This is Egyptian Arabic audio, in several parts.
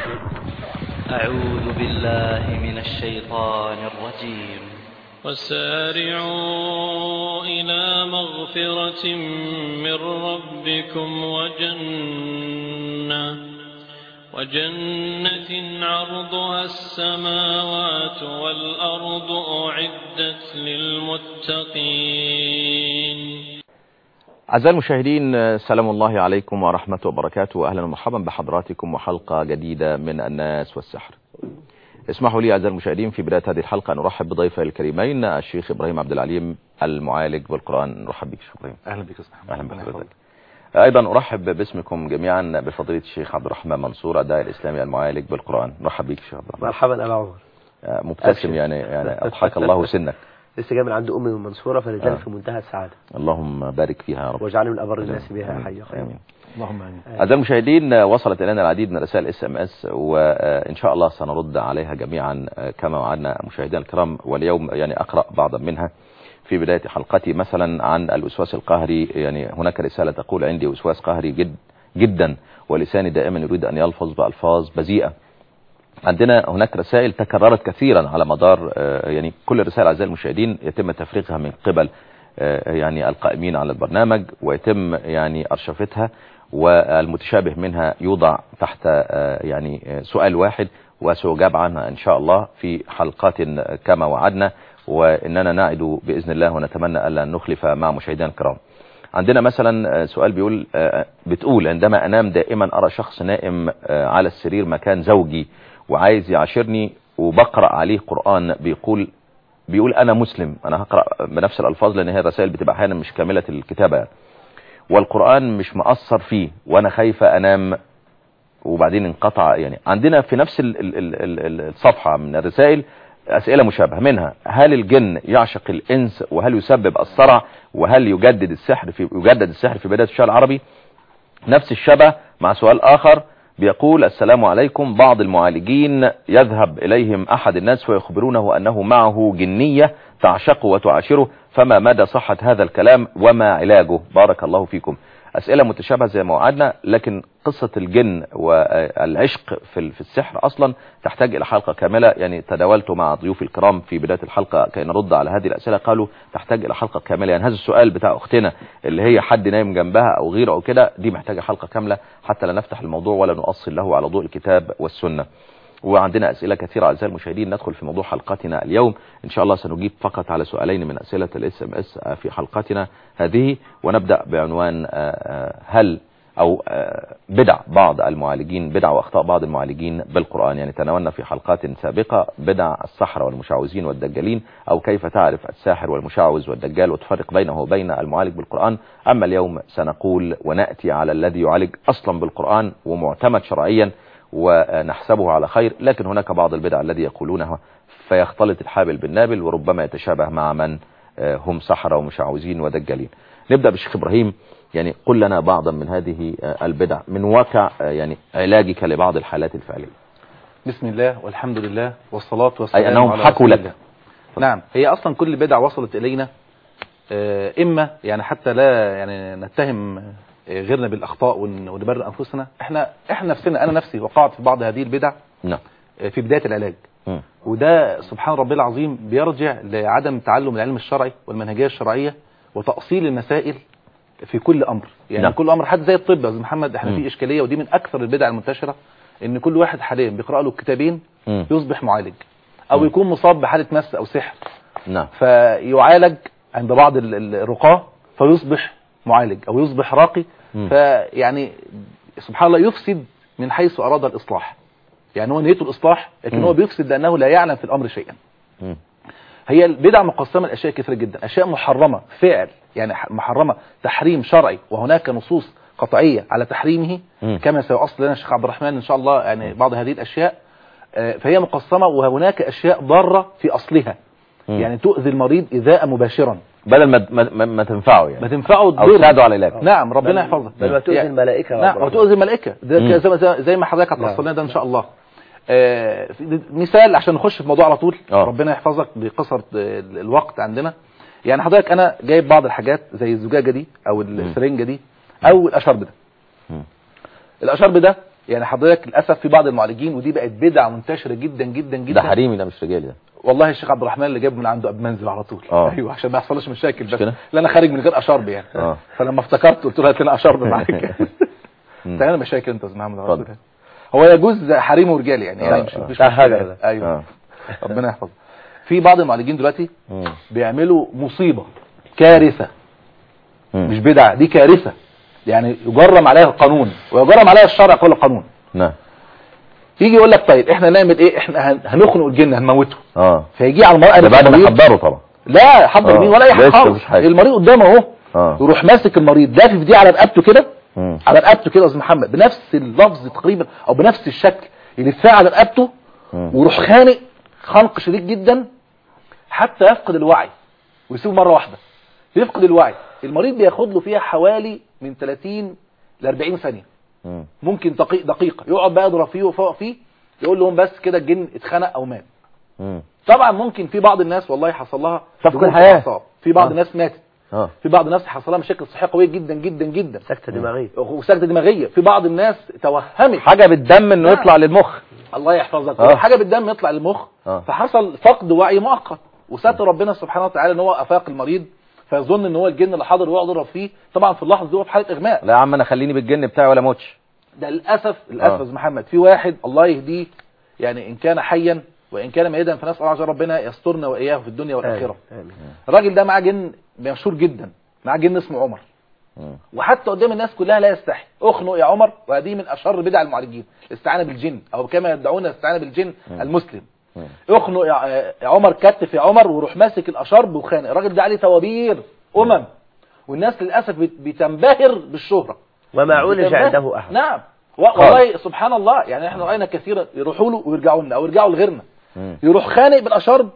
أعوذ بالله من الشيطان الرجيم وسارعوا إلى مغفرة من ربكم وجنة وجنة عرضها السماوات والأرض أعدت للمتقين أعزائي المشاهدين سلام الله عليكم ورحمة وبركاته أهلا ومرحبا بحضراتكم وحلقة جديدة من الناس والسحر اسمحوا لي أعزائي المشاهدين في بداية هذه الحلقة أن أرحب بضيفي الكريمين الشيخ إبراهيم عبد العليم المعالج بالقرآن نرحب بك شيخ إبراهيم أهلا بك أستاذ أهلا بحضرتك أيضا أرحب باسمكم جميعا بفضيلة الشيخ عبد الرحمن منصور الداعي الإسلامي المعالج بالقرآن نرحب بك شيخ عبد الرحمن مرحبا أبا عمر مبتسم أبشر. يعني يعني أضحك الله سنك لسه جاي من عند أمي من المنصورة فلذلك آه. في منتهى السعادة اللهم بارك فيها يا رب واجعله من أبر الناس بها آمين. حي خير آمين. اللهم آمين أعزائي المشاهدين وصلت إلينا العديد من رسائل اس ام اس وإن شاء الله سنرد عليها جميعا كما وعدنا مشاهدينا الكرام واليوم يعني أقرأ بعضا منها في بداية حلقتي مثلا عن الوسواس القهري يعني هناك رسالة تقول عندي وسواس قهري جد جدا ولساني دائما يريد أن يلفظ بألفاظ بذيئة عندنا هناك رسائل تكررت كثيرا على مدار آه، يعني كل رسائل أعزائي المشاهدين يتم تفريغها من قبل آه، يعني القائمين على البرنامج ويتم يعني أرشفتها والمتشابه منها يوضع تحت آه، يعني آه، سؤال واحد وسأجاب عنها إن شاء الله في حلقات كما وعدنا وإننا نعد بإذن الله ونتمنى ألا نخلف مع مشاهدينا الكرام عندنا مثلا آه، سؤال بيقول آه، بتقول عندما أنام دائما أرى شخص نائم آه، على السرير مكان زوجي وعايز يعاشرني وبقرأ عليه قرآن بيقول بيقول أنا مسلم أنا هقرأ بنفس الألفاظ لأن هي الرسائل بتبقى أحيانا مش كاملة الكتابة يعني. والقرآن مش مأثر فيه وأنا خايفة أنام وبعدين انقطع يعني عندنا في نفس ال- ال- ال- ال- ال- الصفحة من الرسائل أسئلة مشابهة منها هل الجن يعشق الإنس وهل يسبب الصرع وهل يجدد السحر في يجدد السحر في بداية الشهر العربي نفس الشبه مع سؤال آخر بيقول السلام عليكم بعض المعالجين يذهب إليهم أحد الناس ويخبرونه أنه معه جنية تعشقه وتعاشره فما مدى صحة هذا الكلام وما علاجه بارك الله فيكم أسئلة متشابهة زي ما وعدنا لكن قصة الجن والعشق في في السحر أصلا تحتاج إلى حلقة كاملة يعني تداولت مع ضيوفي الكرام في بداية الحلقة كي نرد على هذه الأسئلة قالوا تحتاج إلى حلقة كاملة يعني هذا السؤال بتاع أختنا اللي هي حد نايم جنبها أو غيره أو كده دي محتاجة حلقة كاملة حتى لا نفتح الموضوع ولا نؤصل له على ضوء الكتاب والسنة وعندنا أسئلة كثيرة أعزائي المشاهدين ندخل في موضوع حلقتنا اليوم إن شاء الله سنجيب فقط على سؤالين من أسئلة الاس ام اس في حلقتنا هذه ونبدأ بعنوان آه، آه، هل أو آه، بدع بعض المعالجين بدع وأخطاء بعض المعالجين بالقرآن يعني تناولنا في حلقات سابقة بدع السحرة والمشعوذين والدجالين أو كيف تعرف الساحر والمشعوذ والدجال وتفرق بينه وبين المعالج بالقرآن أما اليوم سنقول ونأتي على الذي يعالج أصلا بالقرآن ومعتمد شرعيا ونحسبه على خير لكن هناك بعض البدع الذي يقولونها فيختلط الحابل بالنابل وربما يتشابه مع من آه، هم سحرة ومشعوذين ودجالين نبدأ بالشيخ إبراهيم يعني قل لنا بعضا من هذه آه، البدع من واقع آه، يعني علاجك لبعض الحالات الفعلية بسم الله والحمد لله والصلاة والسلام أي أنهم على حكوا رسول لك. الله. نعم هي أصلا كل بدع وصلت إلينا آه، إما يعني حتى لا يعني نتهم آه، غيرنا بالأخطاء ون- ونبرر أنفسنا إحنا إحنا نفسنا أنا نفسي وقعت في بعض هذه البدع نعم آه، في بداية العلاج مم. وده سبحان ربي العظيم بيرجع لعدم تعلم العلم الشرعي والمنهجية الشرعية وتأصيل المسائل في كل أمر يعني نعم. نعم. كل أمر حتى زي الطب يا أستاذ محمد احنا مم. في إشكالية ودي من أكثر البدع المنتشرة إن كل واحد حاليا بيقرأ له كتابين مم. يصبح معالج أو مم. يكون مصاب بحالة مس أو سحر نعم فيعالج عند بعض ال- ال- الرقاة فيصبح معالج أو يصبح راقي مم. فيعني سبحان الله يفسد من حيث أراد الإصلاح يعني هو نيته الإصلاح لكن مم. هو بيفسد لأنه لا يعلم في الأمر شيئا مم. هي البدع مقسمة لأشياء كثيرة جدا أشياء محرمة فعل يعني ح- محرمة تحريم شرعي وهناك نصوص قطعية على تحريمه مم. كما سيؤصل لنا الشيخ عبد الرحمن إن شاء الله يعني بعض هذه الأشياء آه، فهي مقسمة وهناك أشياء ضارة في أصلها مم. يعني تؤذي المريض إيذاء مباشرا بدل ما ما, ما, ما تنفعه ما يعني تنفعه أو تضر تساعده على العلاج نعم ربنا بل- يحفظك بل وتؤذي يعني- الملائكة نعم والله. وتؤذي الملائكة ده مم. كده زي ما- زي ما حضرتك هتوصل لنا ده إن شاء الله آه، في- مثال عشان نخش في الموضوع على طول آه. ربنا يحفظك بقصر ال- الوقت عندنا يعني حضرتك انا جايب بعض الحاجات زي الزجاجه دي او السرنجه دي او الاشرب ده مم. الاشرب ده يعني حضرتك للاسف في بعض المعالجين ودي بقت بدعه منتشره جدا جدا جدا ده حريمي ده مش رجالي ده والله الشيخ عبد الرحمن اللي جاب من عنده قبل منزل على طول آه. ايوه عشان ما يحصلش مشاكل بس كده؟ لا انا خارج من غير اشرب يعني آه. فلما افتكرت قلت له هات لنا اشرب معاك مم. تعالى مشاكل انت يا استاذ محمد على اتفضل. طول. هو يجوز حريم ورجال يعني, يعني آه، مش آه. مفيش بتاع مشكلة حاجة يعني. ده. ايوه آه. ربنا يحفظه في بعض المعالجين دلوقتي مم. بيعملوا مصيبه كارثه مم. مش بدعه دي كارثه يعني يجرم عليها القانون ويجرم عليها الشرع قبل القانون نعم يجي يقول لك طيب احنا نعمل ايه احنا هن- هنخنق الجن هنموته اه فيجي على المرأة ده بعد ما المريض- حضره طبعا لا حضر آه. مين ولا اي حاجه لسه خالص مفيش حاجة. المريض قدامه اهو اه يروح ماسك المريض لافف دي على رقبته كده مم. على رقبته كده يا استاذ محمد بنفس اللفظ تقريبا او بنفس الشكل يلفها على رقبته مم. ويروح خانق خنق شديد جدا حتى يفقد الوعي ويسيبه مره واحده يفقد الوعي المريض بياخد له فيها حوالي من 30 ل 40 ثانيه مم. ممكن دقيقه دقيقه يقعد بقى يضرب فيه وفوق فيه يقول لهم بس كده الجن اتخنق او مات مم. طبعا ممكن في بعض الناس والله حصل لها تفقد ضغوط الحياة. أعصاب. في بعض آه. الناس ماتت اه في بعض الناس حصل لها مشاكل صحيه قويه جدا جدا جدا سكتة دماغية وسكته دماغيه في بعض الناس توهمت حاجه بالدم انه نعم. يطلع للمخ الله يحفظك آه. حاجه بالدم يطلع للمخ آه. فحصل فقد وعي مؤقت وستر ربنا سبحانه وتعالى ان هو افاق المريض فيظن ان هو الجن اللي حاضر ويقعد يضرب فيه طبعا في اللحظه دي هو في حاله اغماء لا يا عم انا خليني بالجن بتاعي ولا موتش ده للاسف للاسف آه. يا أستاذ محمد في واحد الله يهديه يعني ان كان حيا وان كان ميتا فنسال الله عز وجل ربنا يسترنا واياه في الدنيا والاخره آمين. آمين. الراجل ده معاه جن مشهور جدا معاه جن اسمه عمر مم. وحتى قدام الناس كلها لا يستحي اخنق يا عمر وهذه من اشر بدع المعالجين الاستعانه بالجن او كما يدعون الاستعانه بالجن المسلم مم. اخنق يا يا عمر كتف يا عمر وروح ماسك الاشرب وخانق الراجل ده عليه توابير امم والناس للاسف بت- بتنبهر بالشهره وما عولج بتنبهر. عنده أحد نعم و- والله سبحان الله يعني احنا راينا كثيرا يروحوا له ويرجعوا لنا او يرجعوا لغيرنا مم. يروح خانق بالاشرب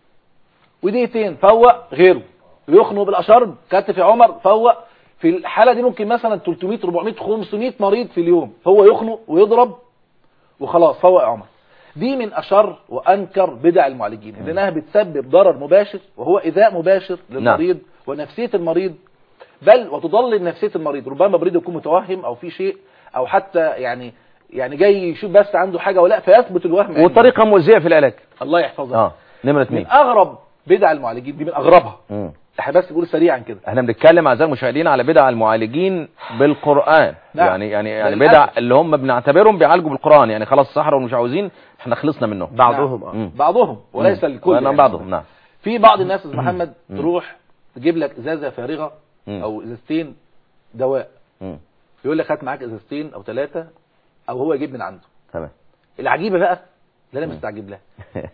ودقيقتين فوق غيره يخنق بالاشرب كتف يا عمر فوق في الحاله دي ممكن مثلا 300 400 500 مريض في اليوم هو يخنق ويضرب وخلاص فوق يا عمر دي من اشر وانكر بدع المعالجين لانها بتسبب ضرر مباشر وهو ايذاء مباشر للمريض ونفسيه المريض بل وتضلل نفسيه المريض ربما المريض يكون متوهم او في شيء او حتى يعني يعني جاي يشوف بس عنده حاجه ولا فيثبت الوهم عنده. وطريقه مؤذيه في العلاج الله يحفظك اه نمره من اثنين اغرب بدع المعالجين دي من اغربها مم. احنا بس بنقول سريعا كده احنا بنتكلم اعزائي المشاهدين على بدع المعالجين بالقران نعم. يعني يعني يعني للأسف. بدع اللي هم بنعتبرهم بيعالجوا بالقران يعني خلاص الصحراء والمش عاوزين احنا خلصنا منهم بعضهم آه. مم. بعضهم وليس مم. الكل وأنا يعني. بعضهم نعم في بعض الناس يا أستاذ محمد مم. تروح تجيب لك ازازه فارغه مم. او ازازتين دواء مم. يقول لك هات معاك ازازتين او ثلاثه او هو يجيب من عنده تمام العجيبه بقى اللي انا مستعجب لها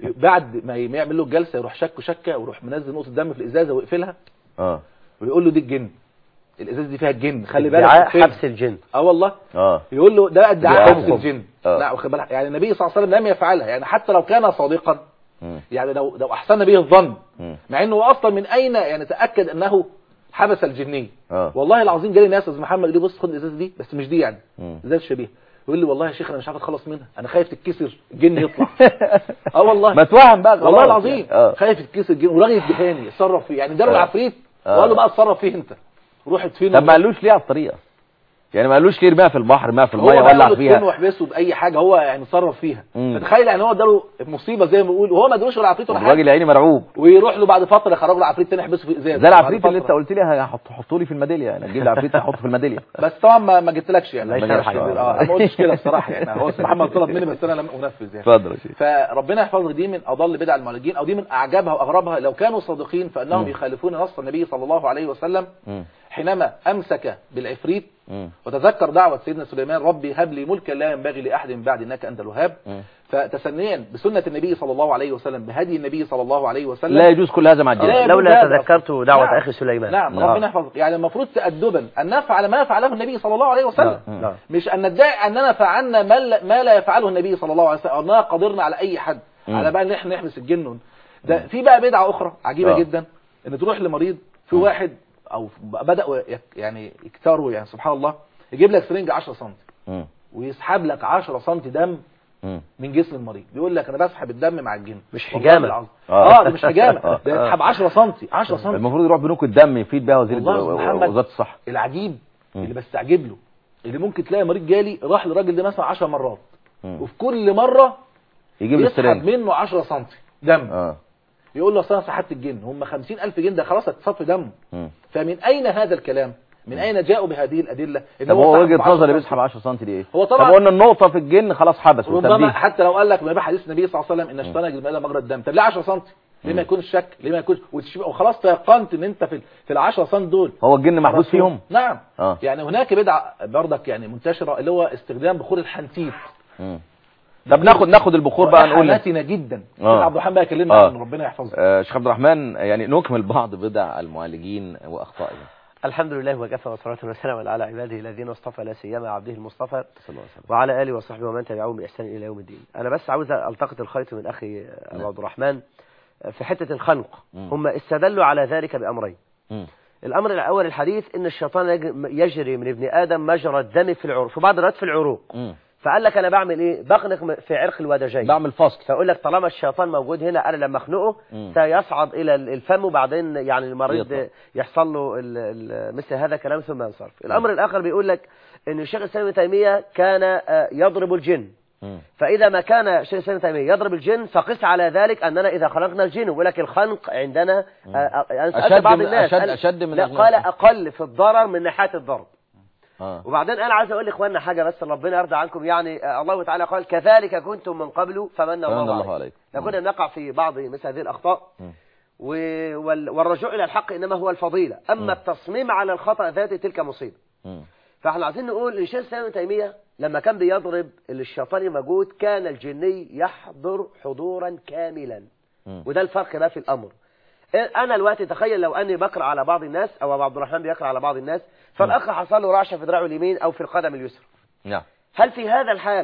بعد ما ما يعمل له الجلسه يروح شك شكه ويروح منزل نقطه دم في الازازه ويقفلها اه ويقول له دي الجن الازازه دي فيها الجن خلي بالك ادعاء اقفلها. حبس الجن اه والله اه يقول له ده ادعاء ادعاء حبس حب. الجن آه. لا واخد بالك يعني النبي صلى الله عليه وسلم لم يفعلها يعني حتى لو كان صادقا مم. يعني لو لو احسن به الظن مم. مع انه اصلا من اين يعني تاكد انه حبس الجني اه والله العظيم جالي ناس يا أستاذ محمد يقول لي بص خد الازازه دي بس مش دي يعني مم. ازازه شبيه يقول لي والله يا شيخ انا مش عارف اتخلص منها انا خايف تتكسر الجن يطلع اه والله ما توهم بقى والله خلاص العظيم يعني. اه خايف تتكسر الجن وراجل ادهاني اتصرف فيه يعني اداله آه. العفريت آه. وقال له بقى اتصرف فيه انت روح ادفنه طب ما قالوش ليه على الطريقه يعني ما قالوش ليه ارميها في البحر ما في هو الميه بقى ولع له ادفنه فيها واحبسه باي حاجه هو يعني اتصرف فيها مم. فتخيل يعني هو اداله مصيبه زي ما بيقول وهو ما ادالوش ولا عفريت ولا حاجه الراجل يا عيني مرعوب ويروح له بعد فتره يخرج له عفريت تاني يحبسه في ازازه زي العفريت بعد اللي انت فترة. قلت لي هحط حطه لي في الميداليه يعني اجيب لي عفريت احطه في الميداليه بس طبعا ما ما جبتلكش يعني ما ما جابش. جابش اه أنا ما قلتش كده الصراحه يعني هو أستاذ محمد طلب مني بس انا لم انفذ يعني اتفضل يا شيخ فربنا يحفظك دي من اضل بدع المعالجين او دي من اعجبها واغربها لو كانوا صادقين فانهم مم. يخالفون نص النبي صلى الله عليه وسلم مم. حينما امسك بالعفريت مم. وتذكر دعوة سيدنا سليمان ربي هب لي ملكا لا ينبغي لأحد من بعد إنك أنت الوهاب مم. فتسنيا بسنة النبي صلى الله عليه وسلم بهدي النبي صلى الله عليه وسلم لا يجوز كل هذا مع لا الجن يجوز لولا هذا. تذكرت دعوة نعم. أخي سليمان نعم نعم. ربنا يحفظك يعني المفروض تأدبا أن نفعل ما فعله النبي صلى الله عليه وسلم نعم. نعم. مش أن ندعي أننا فعلنا ما لا- ما لا يفعله النبي صلى الله عليه وسلم أو أننا قدرنا على أي حد مم. على بقى أن احنا نحبس الجن ده في بقى بدعة أخرى عجيبة آه. جدا أن تروح لمريض في واحد أو بدأوا يك- يعني يكتروا يعني سبحان الله يجيب لك سرنج 10 سم مم. ويسحب لك 10 سم دم مم. من جسم المريض بيقول لك انا بسحب الدم مع الجن مش والله حجامة. العظيم. آه. اه ده مش حجامه آه. ده يسحب 10 سم 10 سم المفروض يروح بنوك الدم يفيد بها وزير والله يا الد- أستاذ محمد وزاره الصحه العجيب مم. اللي بستعجب له اللي ممكن تلاقي مريض جالي راح للراجل ده مثلا 10 مرات مم. وفي كل مره يجيب يسحب السرنج منه 10 سم دم اه يقول له اصل انا سحبت الجن هم 50000 جن ده خلاص هتصفي دم مم. فمن اين هذا الكلام من اين جاءوا بهذه الادله ان طب هو سحب وجهه 10 نظر اللي سم. بيسحب 10 سم دي ايه هو طبعا- طب قلنا النقطه في الجن خلاص حبس ربما وتنبيه حتى لو قال لك ما حديث النبي صلى الله عليه وسلم ان الشيطان يجري من مجرى الدم طب ليه 10 سم ليه ما يكونش شك ليه ما يكونش وتشبه- وخلاص تيقنت ان انت في في ال 10 سم دول هو الجن محبوس رسول. فيهم نعم اه يعني هناك بدعه برضك يعني منتشره اللي هو استخدام بخور الحنتيت مم. طب ناخد ناخد البخور بقى نقول حالاتنا جدا آه. آه. عبد الرحمن بقى يكلمنا آه. عنه ربنا يحفظه آه شيخ عبد الرحمن يعني نكمل بعض بدع المعالجين واخطائهم الحمد لله وكفى وصلاة وسلام على عباده الذين اصطفى لا سيما عبده المصطفى صلى الله عليه وسلم وعلى اله وصحبه ومن تبعهم باحسان الى يوم الدين. انا بس عاوز التقط الخيط من اخي ابو عبد الرحمن في حته الخنق مم. هم استدلوا على ذلك بامرين. مم. الامر الاول الحديث ان الشيطان يج- يجري من ابن ادم مجرى الدم في العروق في بعض الروايات في العروق مم. فقال لك انا بعمل ايه بخنق في عرق الودجين بعمل فصل فاقول لك طالما الشيطان موجود هنا انا لما اخنقه مم. سيصعد الى الفم وبعدين يعني المريض يطلع. يحصل له ال- ال- مثل هذا الكلام ثم ينصرف الامر الاخر بيقول لك ان الشيخ الاسلام ابن تيميه كان آه، يضرب الجن مم. فاذا ما كان الشيخ الاسلام ابن تيميه يضرب الجن فقس على ذلك اننا اذا خلقنا الجن ويقول لك الخنق عندنا آه، آه، يعني سألت أشد بعض من- الناس أشد- قال- أشد من لا الأغنياء. قال اقل في الضرر من ناحيه الضرب اه وبعدين انا عايز اقول لاخواننا حاجه بس ربنا يرضى عنكم يعني آه، الله تعالى قال كذلك كنتم من قبل فمن فمن الله, الله عليكم عليكم. لكنا نقع في بعض مثل هذه الاخطاء مم. و- وال- والرجوع الى الحق انما هو الفضيله اما التصميم على الخطا ذاته تلك مصيبه مم. فاحنا عايزين نقول ان الشيخ الاسلام ابن تيميه لما كان بيضرب اللي الشيطان موجود كان الجني يحضر حضورا كاملا مم. وده الفرق بقى في الامر انا الوقت تخيل لو اني بقرا على بعض الناس او ابو عبد الرحمن بيقرا على بعض الناس فالاخ حصل له رعشه في دراعه اليمين او في القدم اليسرى نعم هل في هذا الحال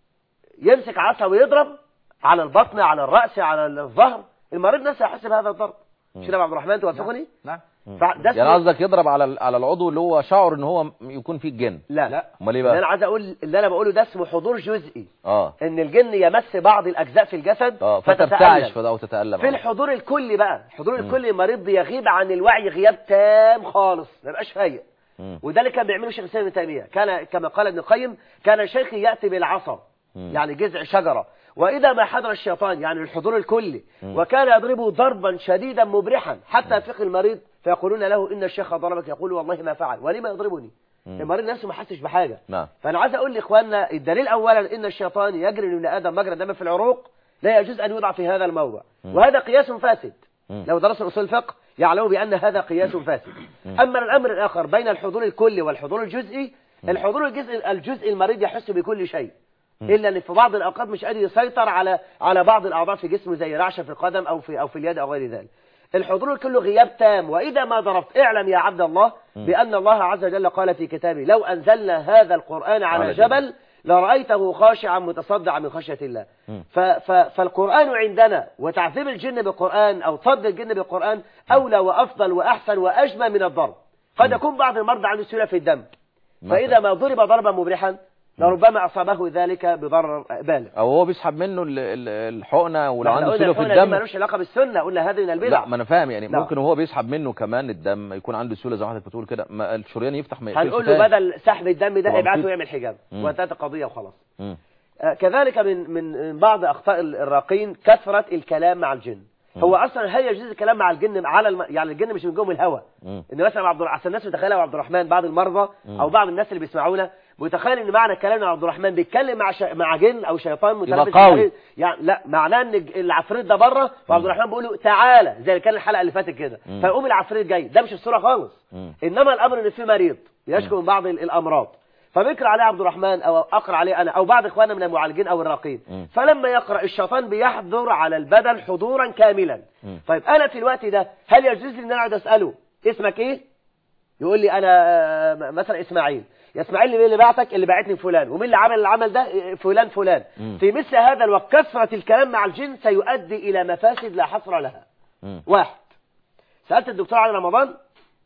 يمسك عصا ويضرب على البطن على الراس على الظهر المريض نفسه يحس بهذا الضرب مش كده يا عبد الرحمن توافقني نعم فده يعني قصدك يضرب على ال- على العضو اللي هو شعر ان هو يكون فيه الجن لا لا. امال ايه اللي انا بقى عايز اقول اللي انا بقوله ده اسمه حضور جزئي اه ان الجن يمس بعض الاجزاء في الجسد اه فتتألم. فترتعش فده وتتألم في الحضور الكلي بقى الحضور الكلي المريض بيغيب عن الوعي غياب تام خالص ما يبقاش فايق مم. وده اللي كان بيعمله الشيخ الاسلام ابن تيميه كان كما قال ابن القيم كان الشيخ ياتي بالعصا مم. يعني جذع شجره واذا ما حضر الشيطان يعني الحضور الكلي وكان يضربه ضربا شديدا مبرحا حتى يفيق المريض فيقولون له ان الشيخ ضربك يقول والله ما فعل ولما يضربني المريض نفسه ما حسش بحاجه نعم فانا عايز اقول لاخواننا الدليل اولا ان الشيطان يجري من ابن ادم مجرى الدم في العروق لا يجوز ان يوضع في هذا الموضع وهذا قياس فاسد مم. لو درس اصول الفقه يعلموا بان هذا قياس فاسد اما الامر الاخر بين الحضور الكلي والحضور الجزئي الحضور الجزئي الجزئي المريض يحس بكل شيء الا ان في بعض الاوقات مش قادر يسيطر على على بعض الاعضاء في جسمه زي رعشه في القدم او في او في اليد او غير ذلك الحضور الكلي غياب تام واذا ما ضربت اعلم يا عبد الله بان الله عز وجل قال في كتابه لو انزلنا هذا القران على على جبل لرأيته خاشعا متصدعا من خشية الله ف ف فالقرآن عندنا وتعذيب الجن بالقرآن أو صد الجن بالقرآن أولى وأفضل وأحسن وأجمل من الضرب قد يكون بعض المرضى عنده سيولة في الدم فإذا ما ضرب ضربا مبرحا لربما أصابه ذلك بضرر بالغ او هو بيسحب منه ال- ال- الحقنه ولو إحنا عنده قلنا سيوله في الحقنة دي الدم ملوش علاقة بالسنة قلنا هذه من البدع لا ما انا فاهم يعني لا. ممكن وهو بيسحب منه كمان الدم يكون عنده سيوله زي ما حضرتك بتقول كده ما الشريان يفتح ما يقفلش هنقول له تاني. بدل سحب الدم ده هو ابعته مفيد. يعمل حجاب مم. وانتهت القضية وخلاص مم. آه، كذلك من من من بعض اخطاء الراقين كثره الكلام مع الجن هو اصلا هل يجوز الكلام مع الجن على الم... يعني الجن مش من جوه من الهوى مم. ان مثلا عبد الرحمن الناس متخيله عبد الرحمن بعض المرضى او بعض الناس اللي بيسمعونا متخيل ان معنى الكلام مع عبد الرحمن بيتكلم مع ش... مع جن او شيطان متلبس قوي. بالعفريت. يعني لا معناه ان الج- العفريت ده بره وعبد الرحمن بيقول له تعالى زي اللي كان الحلقه اللي فاتت كده فيقوم العفريت جاي ده مش الصوره خالص مم. انما الامر ان في مريض يشكو من بعض ال- الامراض فبيقرا عليه عبد الرحمن او اقرا عليه انا او بعض اخواننا من المعالجين او الراقين مم. فلما يقرا الشيطان بيحضر على البدن حضورا كاملا مم. طيب انا في الوقت ده هل يجوز لي ان انا اقعد اساله اسمك ايه يقول لي انا آه، م- مثلا اسماعيل يا اسماعيل مين اللي بعتك اللي بعتني فلان ومين اللي عمل العمل ده إيه، فلان فلان مم. في مثل هذا الوقت كثره الكلام مع الجن سيؤدي الى مفاسد لا حصر لها مم. واحد سألت الدكتور علي رمضان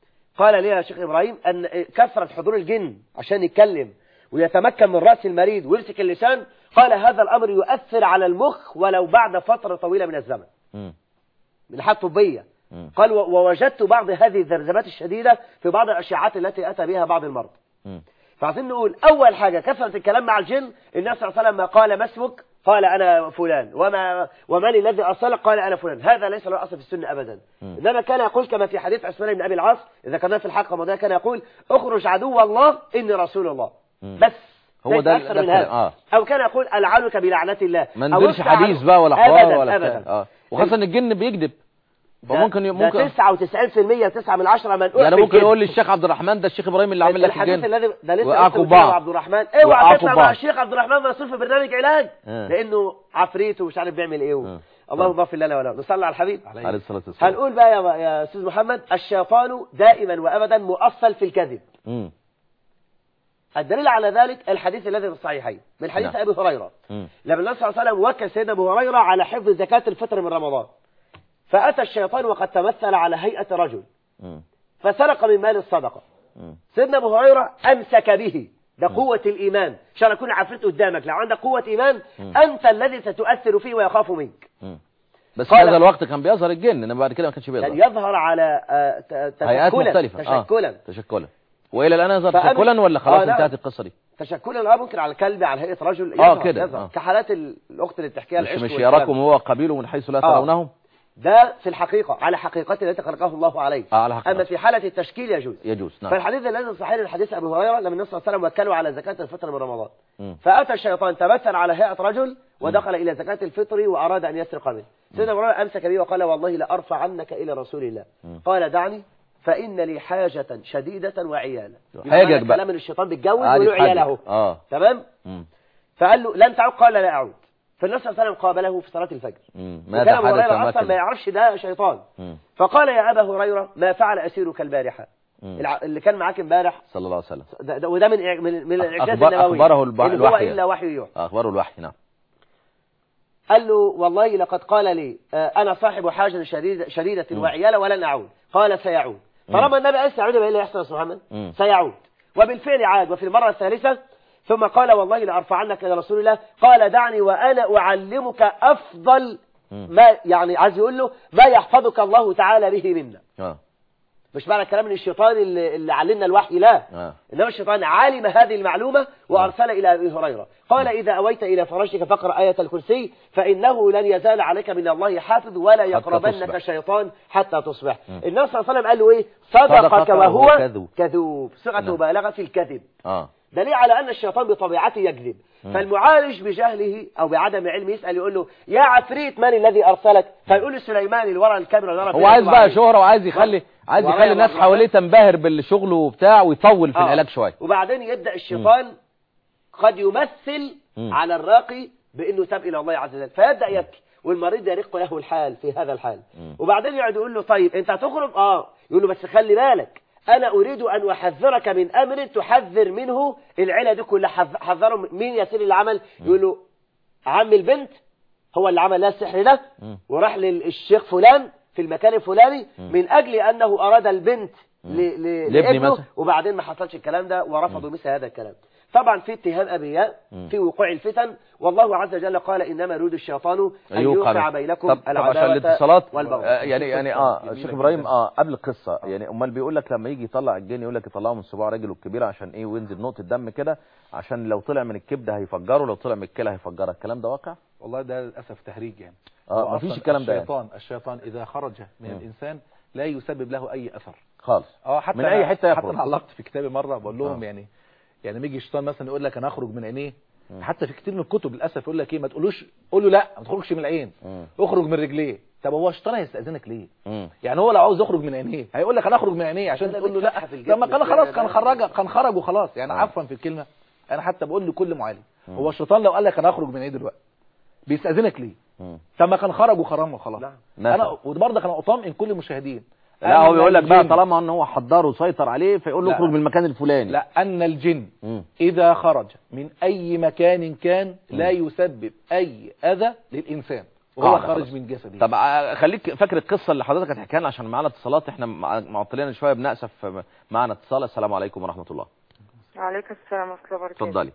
قال لي يا شيخ إبراهيم أن كثرة حضور الجن عشان يتكلم ويتمكن من رأس المريض ويمسك اللسان قال هذا الأمر يؤثر على المخ ولو بعد فترة طويلة من الزمن مم. من الحالة الطبية مم. قال و- ووجدت بعض هذه الذرذبات الشديدة في بعض الأشعات التي أتى بها بعض المرضى مم. فعايزين نقول اول حاجه كثره الكلام مع الجن النبي صلى الله عليه وسلم ما قال ما اسمك قال انا فلان وما ومن الذي ارسلك قال انا فلان هذا ليس له اصل في السنه ابدا انما كان يقول كما في حديث عثمان بن ابي العاص اذا كنا في الحلقه الماضيه كان يقول اخرج عدو الله اني رسول الله بس هو ليس ده- أكثر ده من الكلام، هذا آه. او كان يقول العنك بلعنه الله ما أو نزلش افتح حديث عنه. بقى ولا حوار أبداً ولا أبداً. بتاع اه وخاصه ان الجن بيكذب فممكن ده ممكن 99% 9 من 10 منقول يعني في ممكن الكذب. يقول لي الشيخ عبد الرحمن ده الشيخ ابراهيم اللي عامل لك الحديث الجن الذي ده لسه وقعكوا قلت بعض. عبد الرحمن اوعى وقعكوا تطلع مع بعض. الشيخ عبد الرحمن مسؤول في برنامج علاج آه. لانه عفريت ومش عارف بيعمل ايه آه. اللهم اغفر لنا وله نصلي على الحبيب عليه الصلاه والسلام هنقول بقى يا يا استاذ محمد الشيطان دائما وابدا مؤصل في الكذب مم. الدليل على ذلك الحديث الذي في الصحيحين من حديث نعم. ابي هريره مم. لما النبي صلى الله عليه وسلم وكل سيدنا ابو هريره على حفظ زكاه الفطر من رمضان فاتى الشيطان وقد تمثل على هيئه رجل مم. فسرق من مال الصدقه مم. سيدنا ابو هريره امسك به ده قوة الإيمان عشان أكون عفريت قدامك لو عندك قوة إيمان أنت الذي ستؤثر فيه ويخاف منك مم. بس قال- هذا الوقت كان بيظهر الجن انما بعد كده ما كانش يعني بيظهر يظهر على آه، ت- هيئات تشكلا مختلفة تشكلا آه. تشكلا والى الان يظهر فأمس- تشكلا ولا خلاص آه، نعم. انتهت القصه دي تشكلا اه ممكن على كلب على هيئة رجل آه، يظهر- كده، يظهر. آه. كحالات ال- الأخت اللي بتحكيها مش العشق مش والكلام. يراكم هو قبيله من حيث لا آه. ترونهم ده في الحقيقة على حقيقته التي خلقه الله عليه آه، على حقيقته. أما في حالة التشكيل يجوز يجوز نعم فالحديث الذي صحيح الحديث أبي هريرة لما النبي صلى الله عليه وسلم وكلوا على زكاة الفطر من رمضان مم. فأتى الشيطان تمثل على هيئة رجل ودخل إلى زكاة الفطر وأراد أن يسرق منه سيدنا أبو هريرة أمسك به وقال والله لأرفع عنك إلى رسول الله قال دعني فإن لي حاجة شديدة وعيالا حاجك يبقى بقى. كلام إن الشيطان بيتجوز عادي وله في حاجة. عياله اه تمام مم. فقال له لن تعود قال لا أعود فالنبي صلى الله عليه وسلم قابله في صلاة الفجر مم. وكان ماذا أبو حدث هريرة ما أصلا ما كان يعرفش ده شيطان مم. فقال يا أبا هريرة ما فعل أسيرك البارحة مم. الع- اللي كان معاك امبارح صلى الله عليه وسلم ده ده وده من إع- من من الاعجاز أخبر- النبوي أخبره الب- إن هو الوحي. الا وحي يوحى اخبار الوحي نعم قال له والله لقد قال لي آه، انا صاحب حاجه شديده شديده وعياله ولن اعود قال سيعود طالما النبي قال سيعود يبقى ايه اللي يحصل يا استاذ محمد مم. سيعود وبالفعل عاد وفي المره الثالثه ثم قال والله لارفعنك الى رسول الله قال دعني وانا اعلمك افضل مم. ما يعني عايز يقول له ما يحفظك الله تعالى به منا اه مش معنى الكلام ان الشيطان اللي, اللي علمنا الوحي لا اه إنما الشيطان علم هذه المعلومة وأرسل إلى أبي هريرة قال إذا أويت إلى فراشك فاقرأ آية الكرسي فإنه لن يزال عليك من الله حافظ ولا يقربنك تصبح. شيطان حتى تصبح النبي صلى الله عليه وسلم قال له إيه صدقك صدقك وهو وهو كذوب. كذوب صيغة نعم. مبالغة في الكذب اه دليل على أن الشيطان بطبيعته يكذب فالمعالج بجهله أو بعدم علمه يسأل يقول له يا عفريت من الذي أرسلك فيقول له سليمان اللي ورا الكاميرا اللي ورا هو فيها عايز يطلع بقى عليه. شهرة وعايز يخلي عايز ورايا يخلي الناس بعض حواليه تنبهر بالشغل وبتاع ويطول في آه. العلاج شويه وبعدين يبدأ الشيطان قد يمثل مم. على الراقي بأنه تاب إلى الله عز وجل فيبدأ يبكي والمريض يرق له الحال في هذا الحال مم. وبعدين يقعد يقول له طيب انت هتخرج اه يقول له بس خلي بالك انا اريد ان احذرك من امر تحذر منه العيله دي كلها حذ- حذروا من- مين يسير العمل يقول له عم البنت هو اللي عمل لها السحر ده مم. وراح للشيخ فلان في المكان الفلاني من اجل انه اراد البنت ل- ل- لابني لابنه مثلا. وبعدين ما حصلش الكلام ده ورفضوا مثل هذا الكلام طبعا في اتهام ابرياء مم. في وقوع الفتن والله عز وجل قال انما يريد الشيطان ان يوقع بينكم طب, طب عشان العداوه الاتصالات والبغضاء آه يعني يعني اه جميلة الشيخ جداً. ابراهيم اه قبل القصه يعني امال بيقول لك لما يجي يطلع الجن يقول لك يطلعه من صباع رجله الكبيره عشان ايه وينزل نقطه دم كده عشان لو طلع من الكبده هيفجره لو طلع من الكلى هيفجرها الكلام ده واقع والله ده للاسف تهريج يعني اه هو مفيش أصلاً الكلام ده يعني. الشيطان الشيطان اذا خرج من مم. الانسان لا يسبب له اي اثر خالص اه حتى من أي أنا- حتة حتى يخرج. انا علقت في كتابي مره بقول لهم آه. يعني يعني يجي الشيطان مثلا يقول لك انا اخرج من عينيه مم. حتى في كتير من الكتب للاسف يقول لك ايه ما تقولوش قول له لا ما تخرجش من العين مم. اخرج من رجليه طب هو الشيطان هيستاذنك ليه مم. يعني هو لو عاوز يخرج من عينيه هيقول لك انا اخرج من عينيه عشان ده تقول له بيتفتح لا في الجسم لما كان شوية خلاص ده. كان خرج كان خرج وخلاص يعني آه. عفوا في الكلمه انا حتى بقول لكل معالج هو الشيطان لو قال لك انا اخرج من عينيه دلوقتي بيستاذنك ليه مم. طب ما كان خرج وخرم وخلاص نعم. مثلا. انا وبرضه انا اطمئن كل المشاهدين لا هو أن بيقول لك بقى الجن- طالما ان هو حضره وسيطر عليه فيقول له لا. اخرج من المكان الفلاني لا ان الجن مم. إذا خرج من أي مكان كان لا يسبب أي أذى للإنسان وهو قاعدة خارج خلاص. من جسده طب آه، خليك فاكر القصه اللي حضرتك هتحكيها لنا عشان معانا اتصالات احنا مع- معطلين شويه بنأسف معانا اتصال السلام عليكم ورحمه الله وعليكم السلام ورحمة الله وبركاته اتفضلي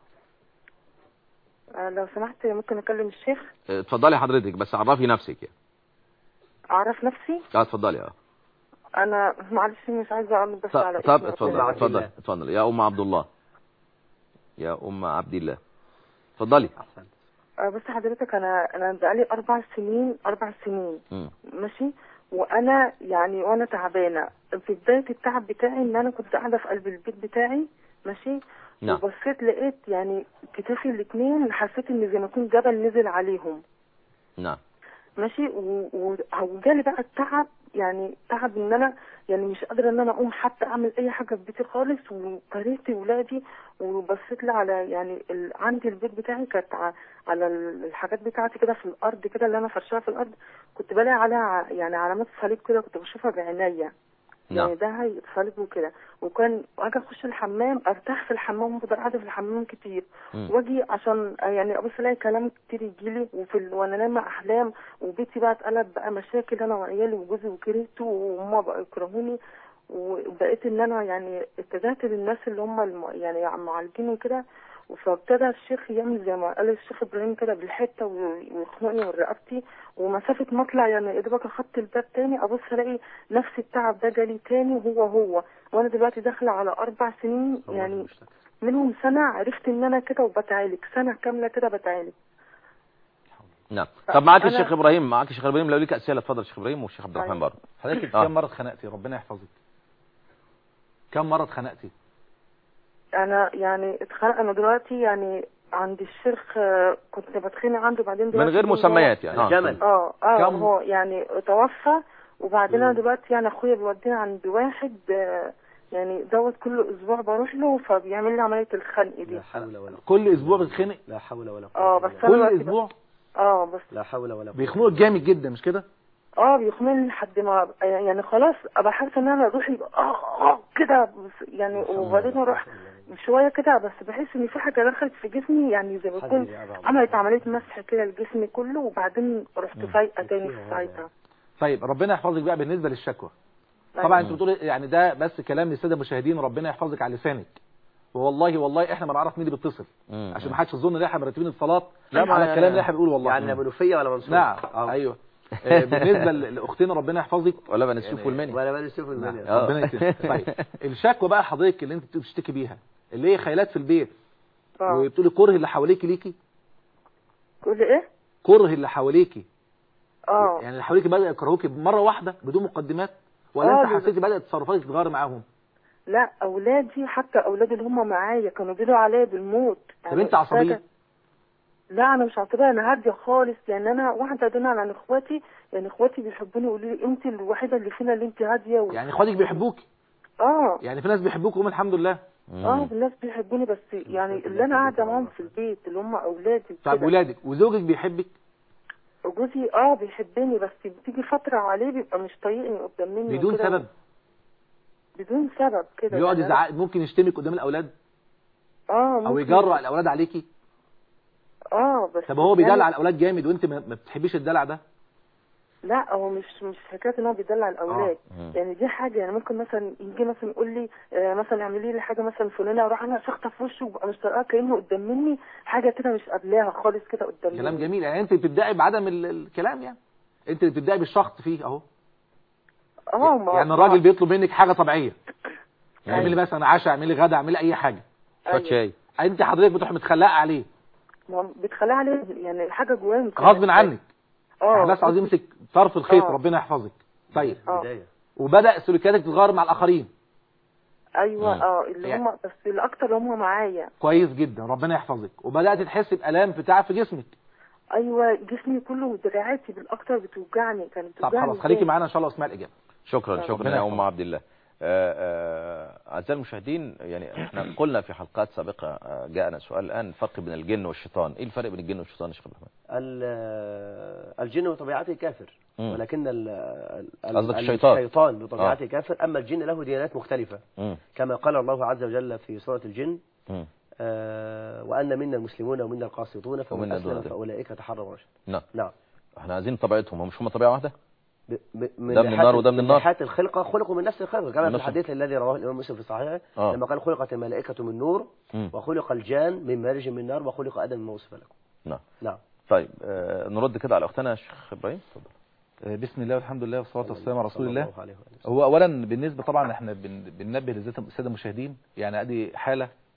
آه، لو سمحت ممكن أكلم الشيخ اه، اتفضلي حضرتك بس عرفي نفسك يعني أعرف نفسي اه اتفضلي اه أنا معلش مش عايزة أقول بس طب على طب اسم اتفضل ربنا. عبد اتفضل الله. اتفضل يا ام عبد الله يا ام عبد الله اتفضلي آه، بس حضرتك انا انا بقالي اربع سنين اربع سنين مم. ماشي وانا يعني وانا تعبانه في بدايه التعب بتاعي ان انا كنت قاعده في قلب البيت بتاعي ماشي نعم. وبصيت لقيت يعني كتافي الاثنين حسيت ان زي ما يكون جبل نزل عليهم نعم ماشي و- و- وجالي بقى التعب يعني تعب ان انا يعني مش قادره ان انا اقوم حتى اعمل اي حاجه في بيتي خالص وكرهت ولادي وبصيت لي على يعني ال... عندي البيت بتاعي كانت ع- على ال- الحاجات بتاعتي كده في الارض كده اللي انا فرشاها في الارض كنت بلاقي عليها ع- يعني علامات صليب كده كنت بشوفها بعينيا نعم يعني ده هي صليب وكده وكان اجي اخش الحمام ارتاح في الحمام وافضل قاعده في الحمام كتير مم. واجي عشان يعني ابص الاقي كلام كتير يجيلي وفي ال... وانا نايمه احلام وبيتي بقى اتقلب بقى مشاكل انا وعيالي وجوزي وكرهته وهما بقوا يكرهوني وبقيت ان انا يعني اتجهت للناس اللي هم الم... يعني معالجين وكده فابتدى الشيخ يعمل زي ما قال الشيخ ابراهيم كده بالحته وي- ويخنقني من رقبتي ومسافه ما اطلع يعني يا دوبك اخدت الباب تاني ابص الاقي نفس التعب ده جالي تاني وهو هو وانا دلوقتي داخله على اربع سنين يعني منهم سنه عرفت ان انا كده وبتعالج سنه كامله كده بتعالج نعم طب معاك أنا- الشيخ ابراهيم معاك الشيخ ابراهيم لو ليك اسئله اتفضل الشيخ ابراهيم والشيخ عبد الرحمن أيوة. برضه حضرتك آه. كم مرة اتخنقتي ربنا يحفظك كم مرة اتخنقتي انا يعني اتخانق انا دلوقتي يعني عند الشيخ آه، كنت بتخانق عنده بعدين من دلوقتي غير هو- مسميات يعني آه، الجمل. اه اه كم- هو يعني توفى وبعدين انا دلوقتي يعني اخويا بيوديني عند واحد آه، يعني دوت كل اسبوع بروح له فبيعمل لي عمليه الخنق دي لا حول ولا كل اسبوع بتتخنق لا حول ولا اه قوة بس إلا انا كل دلوقتي ب- اسبوع اه بس لا حول ولا قوة بيخنقك جامد جدا مش كده اه بيخمن لحد ما أبقى- يعني خلاص ابقى حاسه ان انا روحي يبقى اه اه كده بس يعني وبعدين اروح شويه كده بس بحس ان في حاجه دخلت في جسمي يعني زي ما تكون عملت عمليه مسح كده لجسمي كله وبعدين رحت فايقه تاني في ساعتها طيب ربنا يحفظك بقى بالنسبة للشكوى طبعا انت بتقول يعني ده بس كلام للساده المشاهدين ربنا يحفظك على لسانك والله والله احنا ما نعرف مين اللي بيتصل مم. عشان ما حدش يظن ان احنا مرتبين الصلاه لا، ما على يعني- الكلام اللي احنا بنقوله والله يعني لا منوفية ولا منصورة نعم آه. ايوه آه، بالنسبه ل- لاختنا ربنا يحفظك ولا بني السيوف والمني ولا بني السيوف نعم. المنيا آه. ربنا يكرمك طيب الشكوى بقى حضرتك اللي انت بتشتكي بيها اللي هي خيالات في البيت اه وبتقولي كره اللي حواليكي ليكي تقول لي ايه كره اللي حواليكي اه يعني اللي حواليكي بدأ يكرهوكي مره واحده بدون مقدمات ولا آه، انت بالظبط. حسيتي بدات تصرفاتك تتغير معاهم لا اولادي حتى اولادي اللي هم معايا كانوا بيقولوا عليا بالموت طب يعني انت عصبيه فجأة- لا انا مش عصبيه انا هاديه خالص لان انا واحده دون عن اخواتي يعني اخواتي بيحبوني يقولوا لي انت الوحيده اللي فينا اللي انت هاديه و... يعني اخواتك بيحبوكي اه يعني في ناس بيحبوك هم الحمد لله اه الناس بيحبوني بس يعني اللي انا قاعده معاهم في البيت اللي هم اولادي طب وكده ولادك وزوجك بيحبك جوزي اه بيحبني بس بتيجي فتره عليه بيبقى مش طايقني قدام مني بدون وكده. سبب بدون سبب كده بيقعد يعني أنا- يزعق ممكن يشتمك قدام الاولاد اه او ممكن- يجرأ الاولاد عليكي اه بس طب هو يعني- بيدلع الاولاد جامد وانت ما ما بتحبيش الدلع ده لا هو مش مش حكايه ان هو بيدلع الاولاد مم. يعني دي حاجه يعني ممكن مثلا يجي مثلا يقول لي آه مثلا اعملي لي حاجه مثلا فلانه اروح انا شخطه في وشه وابقى مش طايقاها كانه قدام مني حاجه كده مش قابلاها خالص كده قدام كلام مني جميل يعني انت بتبداي بعدم ال- الكلام يعني انت اللي بتبداي بالشخط فيه اهو اه ما يعني الراجل بيطلب منك حاجه طبيعيه أيوة. اعملي مثلا عشاء اعملي غدا اعملي اي حاجه شويه أيوة. شاي انت حضرتك بتروح متخلقه عليه ما بتخليها عليه يعني حاجه جوايا مش- غصب عنك اه احنا بس عاوزين نمسك طرف الخيط آه. ربنا يحفظك طيب اه بداية وبدا سلوكياتك تتغير مع الاخرين ايوه مم. اه اللي يعني- هم بس الاكتر اللي هم معايا كويس جدا ربنا يحفظك وبدات تحس بالام في تعب في جسمك ايوه جسمي كله ودراعاتي بالاكتر بتوجعني كانت طب بتوجعني خلاص خليكي جامد. معانا ان شاء الله واسمع الاجابه شكرا ربنا شكرا يا ام يحفظك. عبد الله آه، آه، اعزائي المشاهدين يعني احنا قلنا في حلقات سابقه آه، جاءنا سؤال الان الفرق بين الجن والشيطان ايه الفرق بين الجن والشيطان يا شيخ عبد الرحمن ال- الجن بطبيعته كافر مم. ولكن ال- ال- قصدك ال- الشيطان. الشيطان بطبيعته كافر أما الجن له ديانات مختلفة مم. كما قال الله عز وجل في سورة الجن مم. آه، وأن منا المسلمون ومنا القاسطون فمن ومنا دون أسلم ذلك. فأولئك تحروا رشدا نعم نعم احنا عايزين طبيعتهم هم مش هم طبيعه واحده ب- ب- ده من ناحية- النار وده من النار. ناحية الخلقة خلقوا من نفس الخلقة كما من في نفس الحديث الذي رواه الإمام مسلم في صحيحه آه. لما قال خلقت الملائكة من نور مم. وخلق الجان من مارج من نار وخلق آدم من وصف لكم نعم نعم طيب آه، نرد كده على اختنا يا شيخ ابراهيم اتفضل آه، بسم الله والحمد لله والصلاه والسلام على رسول صلى الله الله عليه وآله وسلم. هو اولا بالنسبه طبعا احنا بن- بننبه للساده السادة المشاهدين يعني ادي حاله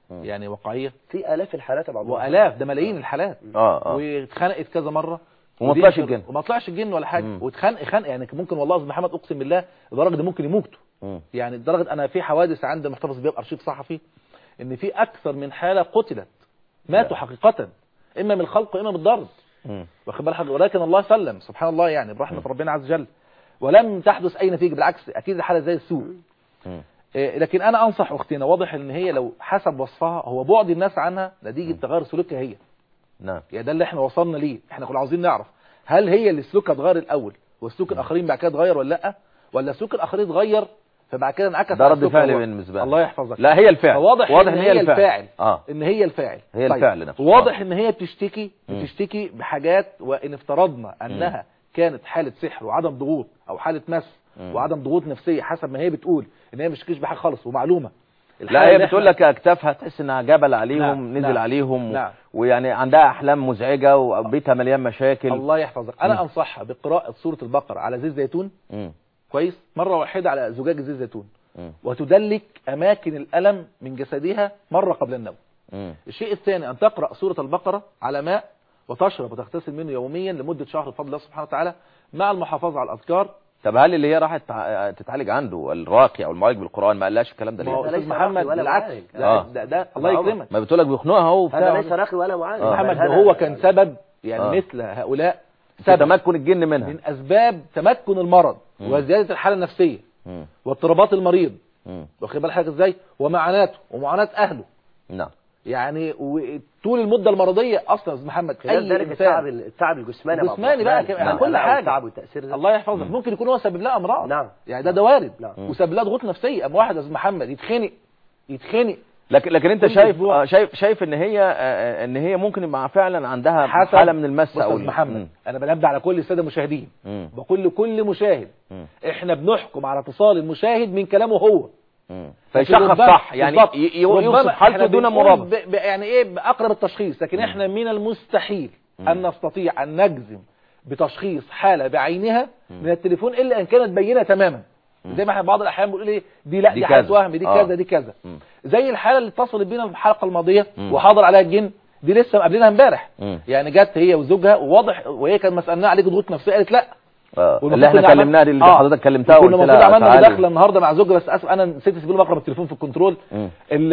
مم. يعني واقعيه في الاف الحالات يا بعض والاف ده ملايين الحالات اه اه واتخنقت كذا مره وما ودي طلعش كذا- الجن. وما طلعش الجن ولا حاجه مم. واتخنق خنق يعني ممكن والله يا استاذ محمد اقسم بالله لدرجه ده ممكن يموتوا مم. يعني لدرجه انا في حوادث عند محتفظ بيها ارشيف صحفي ان في اكثر من حاله قتلت ماتوا حقيقه اما من الخلق واما من الضرب مم. واخد بال حضرتك ولكن الله سلم سبحان الله يعني برحمه ربنا عز وجل ولم تحدث اي نتيجه بالعكس اكيد الحاله زي السوء مم. إيه، لكن انا انصح اختنا واضح ان هي لو حسب وصفها هو بعد الناس عنها نتيجه تغير سلوكها هي نعم يعني ده اللي احنا وصلنا ليه احنا كنا عاوزين نعرف هل هي اللي سلوكها اتغير الاول وسلوك الاخرين بعد كده اتغير ولا لا ولا سلوك الاخرين اتغير فبعد كده انعكس ده على رد سلوكها فعل هو. بالنسبه لي. الله يحفظك لا هي الفعل فواضح واضح ان هي الفاعل اه ان هي الفاعل هي طيب. الفعل نفسه. واضح ان هي بتشتكي مم. بتشتكي بحاجات وان افترضنا انها كانت حاله سحر وعدم ضغوط او حاله مس مم. وعدم ضغوط نفسيه حسب ما هي بتقول ان هي مش بتشتكيش بحاجه خالص ومعلومه لا الحالة هي اللي بتقول احنا- لك اكتافها تحس انها جبل عليهم نعم، نزل نعم، عليهم و- نعم. ويعني عندها احلام مزعجه وبيتها مليان مشاكل الله يحفظك انا مم. انصحها بقراءه سوره البقره على زيت زيتون مم. كويس مره واحده على زجاج زيت زيتون مم. وتدلك اماكن الالم من جسدها مره قبل النوم مم. الشيء الثاني ان تقرا سوره البقره على ماء وتشرب وتغتسل منه يوميا لمده شهر بفضل الله سبحانه وتعالى مع المحافظه على الاذكار طب هل اللي هي راحت تع- تتعالج عنده الراقي او المعالج بالقران ما قالهاش الكلام ده ما هو ليه؟ ليس استاذ محمد راقي ولا بالعكس معالج. ده, آه. ده, ده الله عمر. يكرمك ما بتقول لك بيخنقها هو هذا وبتاع ليس راقي ولا معالج آه. محمد بل ده هذا- هو كان سبب يعني آه. مثل هؤلاء في سبب تمكن الجن منها من اسباب تمكن المرض مم. وزياده الحاله النفسيه مم. واضطرابات المريض مم. واخد بال حضرتك ازاي ومعاناته ومعاناه اهله نعم يعني وطول المده المرضيه اصلا يا استاذ محمد خلال اي ذلك التعب انسان التعب الجسماني يا الجسماني عبد بقى الرحمن. كمان، نعم. كل لا، حاجة. التعب والتاثير ده الله يحفظك ممكن يكون هو سبب لها امراض نعم. يعني ده ده وارد نعم. وسبب لها ضغوط نفسيه ام واحد يا استاذ محمد يتخنق يتخنق لكن لكن انت كل شايف أسبوع. آه، شايف شايف ان هي آه، آه، ان هي ممكن يبقى فعلا عندها حسب حاله من المس بص يا او استاذ محمد انا بنبه على كل الساده المشاهدين مم. بقول لكل مشاهد مم. احنا بنحكم على اتصال المشاهد من كلامه هو مم. لكن فيشخص ربما- صح يعني بالظبط. ي- ي- ربما يوصف إحنا حالته دون بنقول مرابط ب... ب... يعني ايه باقرب التشخيص لكن احنا من المستحيل ان نستطيع ان نجزم بتشخيص حاله بعينها من التليفون الا ان كانت بينه تماما زي ما احنا بعض الاحيان بنقول ايه دي لا دي دي, حاله كذا. وهم دي آه. كذا دي كذا مم. زي الحاله اللي اتصلت بينا في الحلقه الماضيه مم. وحاضر عليها الجن دي لسه مقابلينها امبارح مم. يعني جت هي وزوجها وواضح وهي كانت مسالناها عليك ضغوط نفسيه قالت لا آه. والمفروض اللي احنا كنا عمل- كلمناها دي اللي آه. حضرتك كلمتها كنا وقلت المفروض لها عملنا تعالي. مداخله النهارده مع زوجها بس اسف انا نسيت اسيب له مقرب التليفون في الكنترول مم. ال-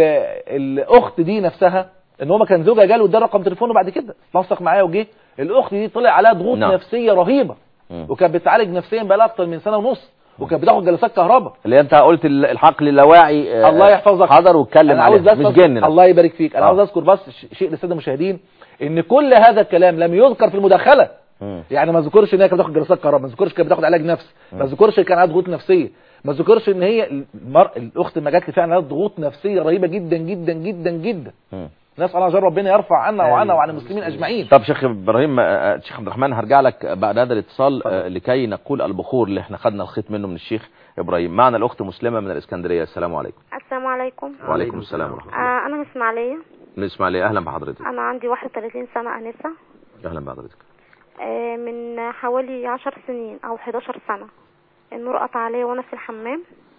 الاخت دي نفسها ان هو كان زوجها جاله وادى رقم تليفونه بعد كده نسق معايا وجه الاخت دي طلع عليها ضغوط نعم. نفسيه رهيبه مم. وكانت بتعالج نفسيا بقى لها اكتر من سنه ونص وكانت بتاخد جلسات كهرباء اللي انت قلت ال- الحقل اللاواعي آه، الله يحفظك حضر واتكلم أنا عليه عاوز بس مش أذكر- جن لا. الله يبارك فيك انا آه. عاوز اذكر بس ش- شيء للساده المشاهدين ان كل هذا الكلام لم يذكر في المداخله مم. يعني ما ذكرش ان هي كانت بتاخد جلسات كهرباء ما ذكرش كانت بتاخد علاج نفسي ما ذكرش كان عندها ضغوط نفسيه ما ذكرش ان هي المر... الاخت ما جات لي فعلا عندها ضغوط نفسيه رهيبه جدا جدا جدا جدا مم. نسال الله جل ربنا يرفع عنا وعنا آمين. وعن المسلمين اجمعين طب شيخ ابراهيم آه، آه، شيخ عبد الرحمن هرجع لك بعد هذا الاتصال آه، لكي نقول البخور اللي احنا خدنا الخيط منه من الشيخ ابراهيم معنا الاخت مسلمه من الاسكندريه السلام عليكم السلام عليكم وعليكم السلام ورحمه الله آه انا من اسماعيليه من الاسماعيليه اهلا بحضرتك انا عندي 31 سنه انسه اهلا بحضرتك آه من حوالي 10 سنين او 11 سنه النور قطع عليا وانا في الحمام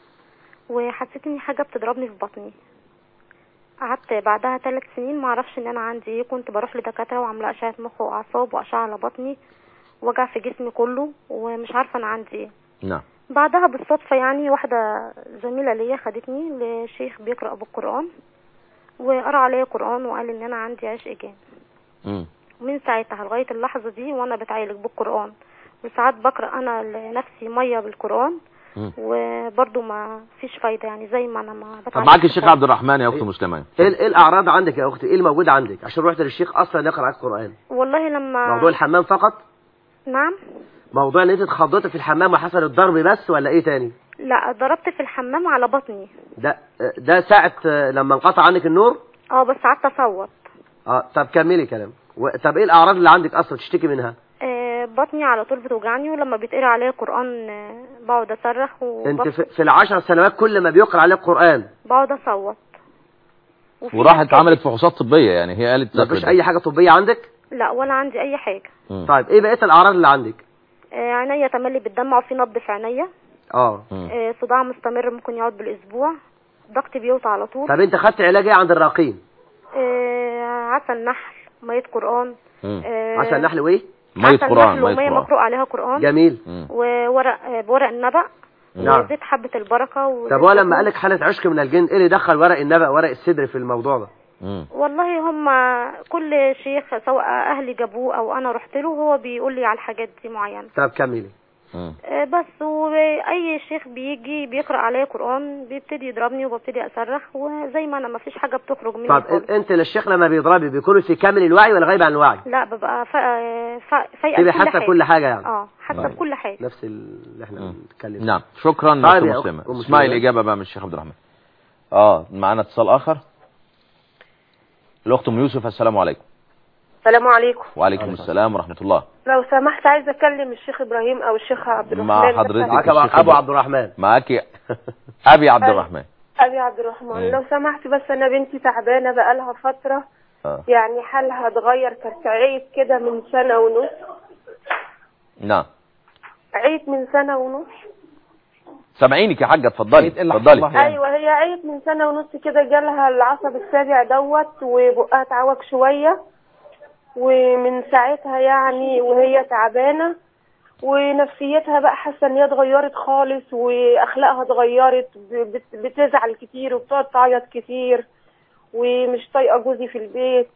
وحسيت ان حاجه بتضربني في بطني قعدت بعدها ثلاث سنين ما اعرفش ان انا عندي ايه كنت بروح لدكاتره وعامله اشعه مخ واعصاب واشعه على بطني وجع في جسمي كله ومش عارفه انا عندي ايه نعم بعدها بالصدفة يعني واحدة زميلة ليا خدتني لشيخ بيقرأ بالقرآن وقرأ عليا قرآن وقال إن أنا عندي عشق جان مم. ومن ساعتها لغاية اللحظة دي وأنا بتعالج بالقرآن وساعات بقرأ أنا لنفسي مية بالقرآن مم. وبرضه ما فيش فايدة يعني زي ما أنا ما طب بتعالج معاك الشيخ بالقرآن. عبد الرحمن يا اخت مسلمه ايه ايه الاعراض عندك يا اختي ايه الموجود عندك عشان رحت للشيخ اصلا يقرا عليك القران والله لما موضوع الحمام فقط نعم موضوع ان انت اتخضيتي في الحمام وحصل الضرب بس ولا ايه تاني لا ضربت في الحمام على بطني ده ده ساعه آه، لما انقطع عنك النور اه بس قعدت اصوت اه طب كملي كلام و- طب ايه الاعراض اللي عندك اصلا تشتكي منها آه بطني على طول بتوجعني ولما بيتقرا عليا قرآن آه بقعد اصرخ انت وبف... في, في العشر سنوات كل ما بيقرا عليك قران بقعد اصوت وفي وراحت ناس عملت فحوصات طبيه يعني هي قالت ما ذاكري فيش ده. اي حاجه طبيه عندك لا ولا عندي اي حاجه مم. طيب ايه بقيه الاعراض اللي عندك آه، عينيا تملي بتدمع وفي نبض في عينيا مم. آه، صداع مستمر ممكن يقعد بالاسبوع ضغطي بيوطى على طول طب انت خدت علاج ايه عند الراقين آه عسل نحل مية قرآن مم. آه عشان نحل وايه مية عسل قرآن نحل ومية مية قرآن مقروء عليها قرآن جميل مم. وورق آه، بورق النبأ نعم. وزيت حبة البركة وزيت طب هو لما زيتون. قالك حالة عشق من الجن ايه اللي دخل ورق النبأ ورق الصدر في الموضوع ده مم. والله هم كل شيخ سواء اهلي جابوه او انا رحت له هو بيقول لي على الحاجات دي معينه طب كملي مم. آه، بس واي شيخ بيجي بيقرا عليا قران بيبتدي يضربني وببتدي اصرخ وزي ما انا ما فيش حاجه بتخرج مني طب خالص انت للشيخ لما بيضربي بيكونوا في كامل الوعي ولا غايب عن الوعي لا ببقى فا- فا- فايقه تبقى بكل حاسه حاجه بكل حاجه يعني اه حاسه طيب. بكل حاجه نفس اللي احنا مم. بنتكلم فيه. نعم شكرا طيب اخت يا مسلمة أخت أم اسمعي سليمان. الإجابة بقى من الشيخ عبد الرحمن اه معانا اتصال آخر الأخت أم يوسف السلام عليكم السلام عليكم وعليكم السلام ورحمة الله لو سمحت عايزه اكلم الشيخ ابراهيم او الشيخ عبد الرحمن مع حضرتك. معاك الشيخ ابو إبراهيم. عبد الرحمن معاكي أبي عبد أيوة. الرحمن ابي عبد الرحمن مم. لو سمحت بس انا بنتي تعبانه بقالها فتره آه. يعني حالها اتغير كانت عيت كده من سنه ونص نعم عيت من سنه ونص سامعينك يا حاجة اتفضلي إيه اللي حصل اتفضلي لها؟ يعني. ايوه هي عيت من سنه ونص كده جالها العصب السابع دوت وبقها اتعوج شويه ومن ساعتها يعني وهي تعبانه ونفسيتها بقى حاسه ان هي اتغيرت خالص واخلاقها اتغيرت ب- بت- بتزعل كتير وبتقعد تعيط كتير ومش طايقه جوزي في البيت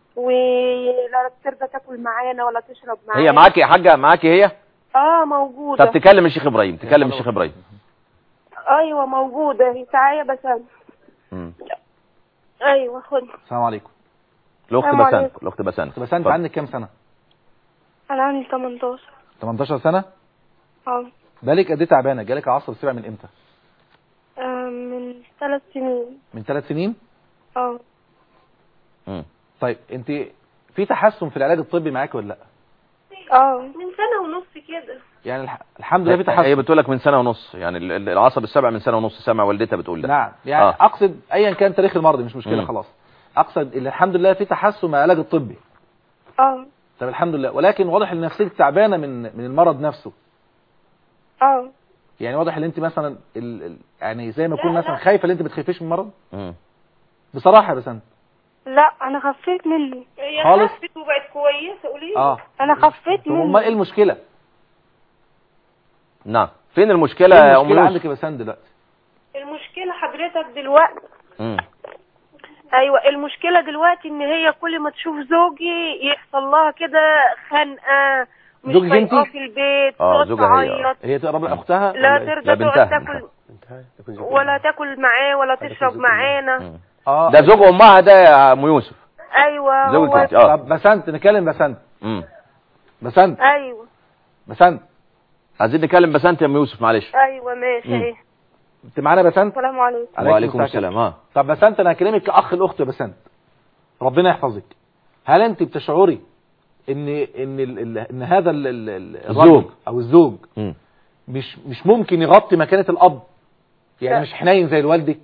ولا بترضى تاكل معانا ولا تشرب معانا هي معاكي يا حاجة معاكي هي اه موجوده طب تكلم الشيخ إبراهيم تكلم الشيخ إبراهيم ايوه موجوده هي تعالى بس مم. ايوه خد السلام عليكم الأخت السلام بسنت عليكم. الأخت بسنت بس انت اتفضل. عندك كام سنة انا عندي 18 18 سنة اه بالك قد ايه تعبانة جالك عصب السبع من امتى آه، من ثلاث سنين من ثلاث سنين اه مم. طيب انت في تحسن في العلاج الطبي معاك ولا لا اه من سنه ونص كده يعني الح... الحمد لله في هي تحسن بتقول لك من سنة ونص يعني ال- ال- العصب السبع من سنة ونص سامع والدتها بتقول ده نعم يعني آه. آه. اقصد ايا كان تاريخ المرض مش مشكله مم. خلاص اقصد اللي الحمد لله في تحسن مع العلاج الطبي اه طب الحمد لله ولكن واضح ان نفسيتك تعبانه من من المرض نفسه اه يعني واضح ان انت مثلا ال... ال... يعني زي ما لا، يكون مثلا لا. خايفه ان انت ما تخافيش من المرض مم. بصراحه بس انت لا انا خفيت منه هي خالص؟ خفت وبقت كويسه قولي اه انا خفيت طب امال ايه منه المشكله نعم فين المشكلة ايه يا أم المشكله يوسف عندك يا بسام دلوقتي المشكله حضرتك دلوقتي مم. ايوه المشكله دلوقتي ان هي كل ما تشوف زوجي يحصل لها كده خنقه مش زوجك انتي؟ طايقاه في البيت آه، تقعد زوجها هي، آه. تعيط هي تقرب لاختها لا ولا إيه؟ لا، ترضى بنتها، تقعد تاكل بنتها. ولا تاكل معاه ولا تشرب معانا مم. اه ده زوج أمها ده يا أم يوسف ايوه زوجك هو انت اه طب بسنت نتكلم بسنت مم. بسنت ايوه بسنت عايزين نكلم بسنت يا أم يوسف معلش ايوه ماشي مم. اهي انت معانا بسنت السلام عليكم عليكم وعليكم السلام. السلام اه طب بسنت انا هكلمك كاخ الاخت يا بسنت ربنا يحفظك هل انت بتشعري ان ان ال ال ان هذا ال ال ال- الزوج. الرجل او الزوج مم. مش مش ممكن يغطي مكانه الاب يعني لا. مش حنين زي والدك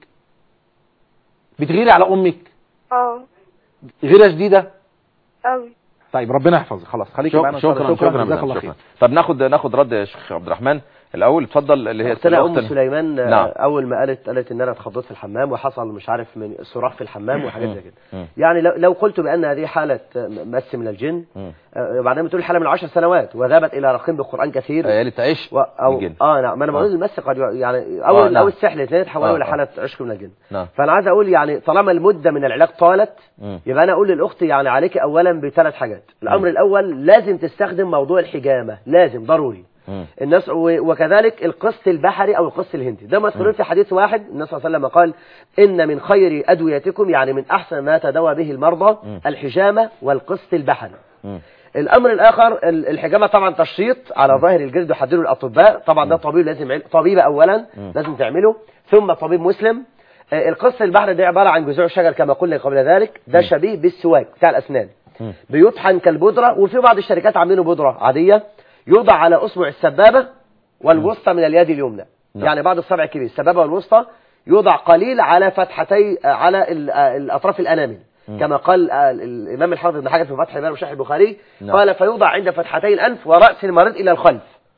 بتغيري على امك اه غيره شديده قوي طيب ربنا يحفظك خلاص خليكي معانا شكرا إن شاء شكرا الله. شكرا, جزاك الله شكرا. خير طب ناخد ناخد رد يا شيخ عبد الرحمن الاول اتفضل اللي هي اختنا ام الأخت- سليمان آه، نعم. اول ما قالت قالت ان انا اتخضيت في الحمام وحصل مش عارف من صراخ في الحمام وحاجات زي كده مم. يعني لو, لو قلت بان هذه حاله آه، مس من الجن مم. آه، وبعدين بتقول حاله من عشر سنوات وذهبت الى رقيم بالقران كثير هي اللي تعيش و... أو... الجن. اه نعم ما انا بقول آه. المس قد ي- يعني او آه، نعم. او السحر الاثنين تحولوا آه، الى آه. حاله عشق من الجن نعم فانا عايز اقول يعني طالما المده من العلاج طالت مم. يبقى انا اقول للاخت يعني عليك اولا بثلاث حاجات الامر الاول لازم تستخدم موضوع الحجامه لازم ضروري مم. الناس و- وكذلك القسط البحري او القسط الهندي ده مذكورين في حديث واحد النبي صلى الله عليه وسلم قال ان من خير ادويتكم يعني من احسن ما تداوى به المرضى مم. الحجامه والقسط البحري مم. الامر الاخر ال- الحجامه طبعا تشريط على ظاهر الجلد يحدده الاطباء طبعا ده طبيب لازم يعمل- طبيبه اولا مم. لازم تعمله ثم طبيب مسلم آه، القسط البحري ده عباره عن جذوع شجر كما قلنا قبل ذلك ده شبيه بالسواك بتاع الاسنان مم. بيطحن كالبودره وفي بعض الشركات عاملينه بودره عاديه يوضع على اصبع السبابه والوسطى من اليد اليمنى نعم. يعني بعد الصبع الكبير السبابه والوسطى يوضع قليل على فتحتي آه، على ال- آه، الاطراف الانامل مم. كما قال آه، الامام الحافظ بن حجر في فتح الباري وشرح البخاري نعم. قال فيوضع عند فتحتي الانف وراس المريض الى الخلف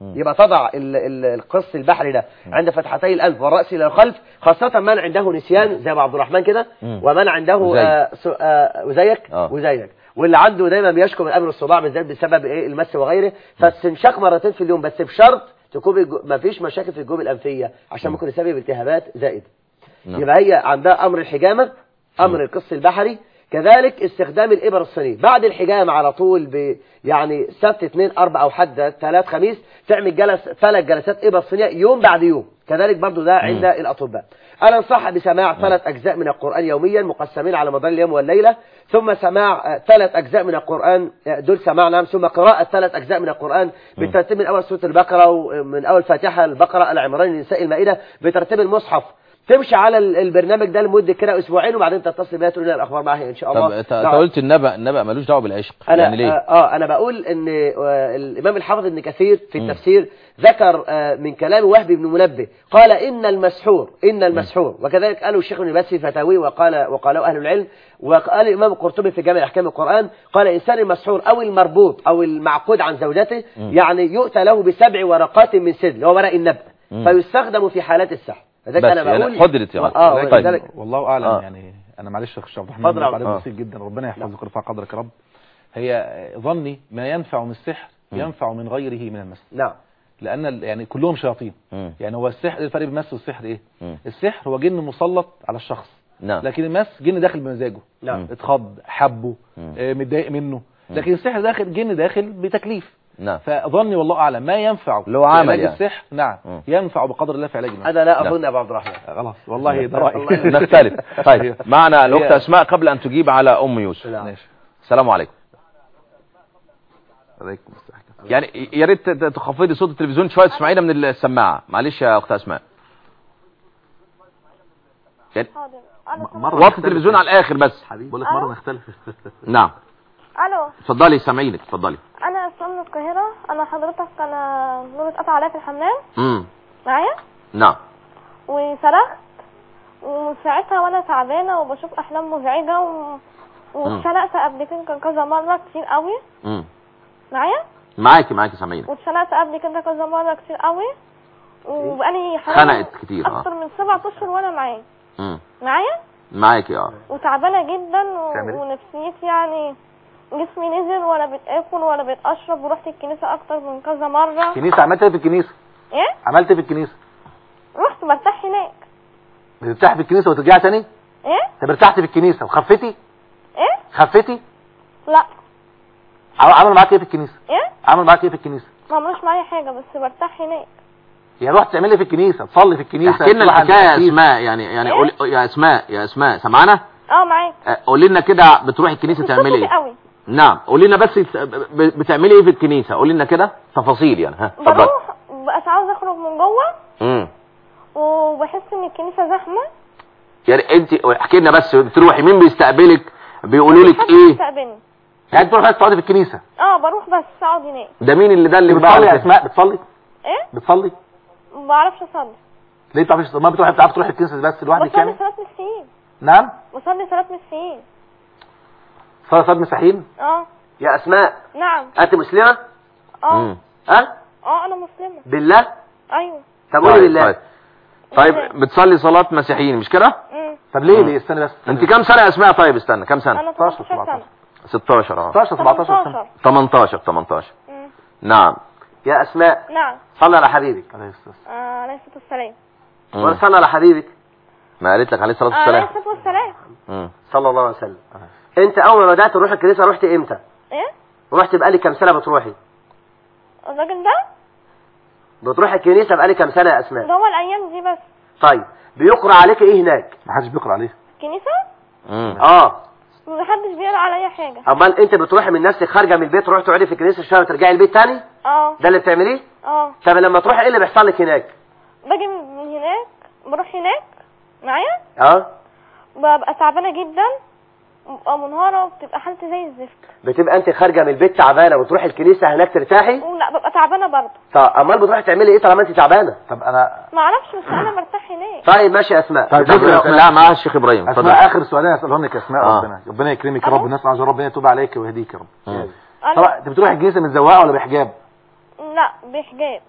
يبقى تضع ال- ال- القص البحري ده عند فتحتي الأنف والرأس إلى الخلف خاصة من عنده نسيان زي أبو عبد الرحمن كده مم. ومن عنده وزيك. آه، س- آه، وزيك آه. وزيك واللي عنده دايما بيشكو من أمر الصداع بالذات بسبب إيه المس وغيره فاستنشاق مرتين في اليوم بس بشرط تكون الجو- ما فيش مشاكل في الجيوب الأنفية عشان ممكن يسبب التهابات زائدة نعم. يبقى هي عندها أمر الحجامة أمر القص البحري كذلك استخدام الإبر الصينية بعد الحجامة على طول ب يعني سبت اثنين أربع أو حد ثلاث خميس تعمل جلس ثلاث جلسات إبر صينية يوم بعد يوم كذلك برضو ده عند الأطباء أنا أنصحها بسماع ثلاث أجزاء من القرآن يوميا مقسمين على مدار اليوم والليلة ثم سماع آه، ثلاث أجزاء من القرآن آه، دول سماع نعم ثم قراءة ثلاث أجزاء من القرآن بالترتيب من أول سورة البقرة ومن أول فاتحة البقرة العمران النساء المائدة بترتيب المصحف تمشي على ال- البرنامج ده لمده كده اسبوعين وبعدين تتصل بيها تقول لي الاخبار معايا ان شاء طب الله انت نعم. أنت قلت النبأ النبأ ملوش دعوه بالعشق انا يعني ليه؟ آه, اه انا بقول ان آه الامام الحافظ ابن كثير في التفسير ذكر آه من كلام وهبي بن منبه قال ان المسحور ان المسحور وكذلك قالوا الشيخ ابن باز في فتاويه وقال وقالوا اهل العلم وقال الامام القرطبي في جامع احكام القران قال انسان المسحور او المربوط او المعقود عن زوجته يعني يؤتى له بسبع ورقات من سدر اللي هو ورق النبأ فيستخدم في حالات السحر فذلك بس انا يعني بقول حضرت يعني. اه طيب. ولذلك والله اعلم آه. يعني انا معلش يا اخ عبد الرحمن اتفضل يا عبد بعدين آه. بسيط جدا ربنا يحفظك ويرفع قدرك يا رب هي ظني ما ينفع من السحر ينفع من غيره من المس نعم لان ال- يعني كلهم شياطين مم. يعني هو السحر الفرق بين المس والسحر ايه مم. السحر هو جن مسلط على الشخص نعم لكن المس جن داخل بمزاجه نعم. اتخض حبه مم. آه، متضايق منه لكن السحر داخل جن داخل بتكليف نعم فظني والله اعلم ما ينفع اللي هو في عمل علاج يعني. السحر نعم مم. ينفع بقدر الله في علاج المس انا لا نعم. اظن يا ابو عبد الرحمن خلاص والله ده رايي نختلف طيب معنا الاخت هي- اسماء قبل ان تجيب على ام يوسف نعم. ماشي السلام عليكم عليكم السلام يعني يا ريت ت- تخفضي صوت التلفزيون شويه تسمعينا من السماعه معلش يا اخت اسماء يعني حاضر الو مرة وطي التلفزيون على الاخر بس بقول لك مره نختلف نعم الو اتفضلي سامعينك اتفضلي انا اسلام من القاهره انا حضرتك انا نور اتقطع عليا في الحمام امم معايا نعم وصرخت ومن ساعتها وانا تعبانه وبشوف احلام مزعجه و... واتشنقت قبل كده كان كذا مره كتير قوي امم معايا معاكي معاكي سامعينك واتشنقت قبل كده كذا مره كتير قوي وبقالي حوالي خنقت كتير اه اكتر من سبع اشهر وانا معاه امم معايا معاكي اه وتعبانه جدا و... بتعمل إيه؟ ونفسيتي يعني جسمي نزل ولا بتاكل ولا بتاشرب ورحت الكنيسه اكتر من كذا مره الكنيسه عملت ايه في الكنيسه ايه عملت ايه في الكنيسه رحت برتاح هناك بترتاحي في الكنيسه وترجعي تاني ايه طب ارتحتي في الكنيسه وخفتي ايه خفتي لا عم- عملوا معاك ايه في الكنيسه ايه عملوا معاك ايه في الكنيسه ما عملوش معايا حاجه بس برتاح هناك يعني رحت تعملي ايه في الكنيسه تصلي في الكنيسه احكي لنا تروح عند الحكايه يا القسيس. اسماء يعني يعني إيه؟ قولي يا اسماء يا اسماء سامعانا اه معاك آه، قولي لنا كده بتروحي الكنيسه تعملي صوتي ايه قوي نعم قولي لنا بس ب- بتعملي ايه في الكنيسه قولي لنا كده تفاصيل يعني ها اتفضلي بروح بقى عاوز اخرج من جوه امم وبحس ان الكنيسه زحمه يعني انت احكي لنا بس بتروحي مين بيستقبلك بيقولوا لك محدش ايه بيستقبلني يعني تروح بس تقعدي في الكنيسه اه بروح بس اقعد هناك ده مين اللي ده اللي بتصلي يا اسماء بتصلي ايه بتصلي ما بعرفش اصلي ليه بتعرفيش ما بتروحي بتعرفي تروحي الكنيسه بس لوحدك بصلي يعني صلاه مسيحيين نعم بصلي صلاه مسيحيين صلاه صلاه مسيحيين اه يا اسماء نعم انت مسلمه اه امم ها اه انا مسلمه بالله ايوه طب قولي بالله طيب طيب بتصلي صلاه مسيحيين مش كده امم طب ليه ليه استنى بس انت كام سنه يا اسماء طيب استنى كام سنه انا 16 18 سنه 16 اه 16 17 سنه 18 18 18 مم. نعم يا اسماء نعم صلى على حبيبك عليه الصلاة والسلام. آه، عليه الصلاه والسلام مم. وصلى على حبيبك ما قالت لك عليه الصلاه آه، عليه والسلام الصلاه والسلام مم. صلى الله عليه وسلم انت اول ما بدات تروح الكنيسه رحت امتى ايه رحت بقالي كام سنه بتروحي الراجل ده بتروح الكنيسه بقالي كام سنه يا اسماء ده هو الايام دي بس طيب بيقرا عليك ايه هناك ما حدش بيقرا عليه الكنيسه مم. اه محدش بيقرا عليا حاجه امال انت بتروحي من نفسك خارجه من البيت تروحي تقعدي في الكنيسه شهر ترجعي البيت تاني اه ده اللي بتعمليه اه طب لما تروحي ايه اللي بيحصل لك هناك باجي من من هناك بروح هناك معايا اه ببقى تعبانه جدا ببقى منهاره وبتبقى حالتي زي الزفت بتبقى انت خارجه من البيت تعبانه وتروحي الكنيسه هناك ترتاحي ولا ببقى تعبانه برضه طب امال بتروحي تعملي ايه طالما انت تعبانه طب انا ما اعرفش بس انا برتاح هناك طيب ماشي يا اسماء طيب، طب بص- لا معاها الشيخ ابراهيم اتفضل اسماء اخر سؤالين اسالهم لك يا اسماء آه. ربنا ربنا يكرمك يا ألو؟ رب الناس عايزه ربنا يتوب عليك ويهديك يا رب مم. انا طبعا انت بتروحي الكنيسه متزوقه ولا بحجاب لا بحجاب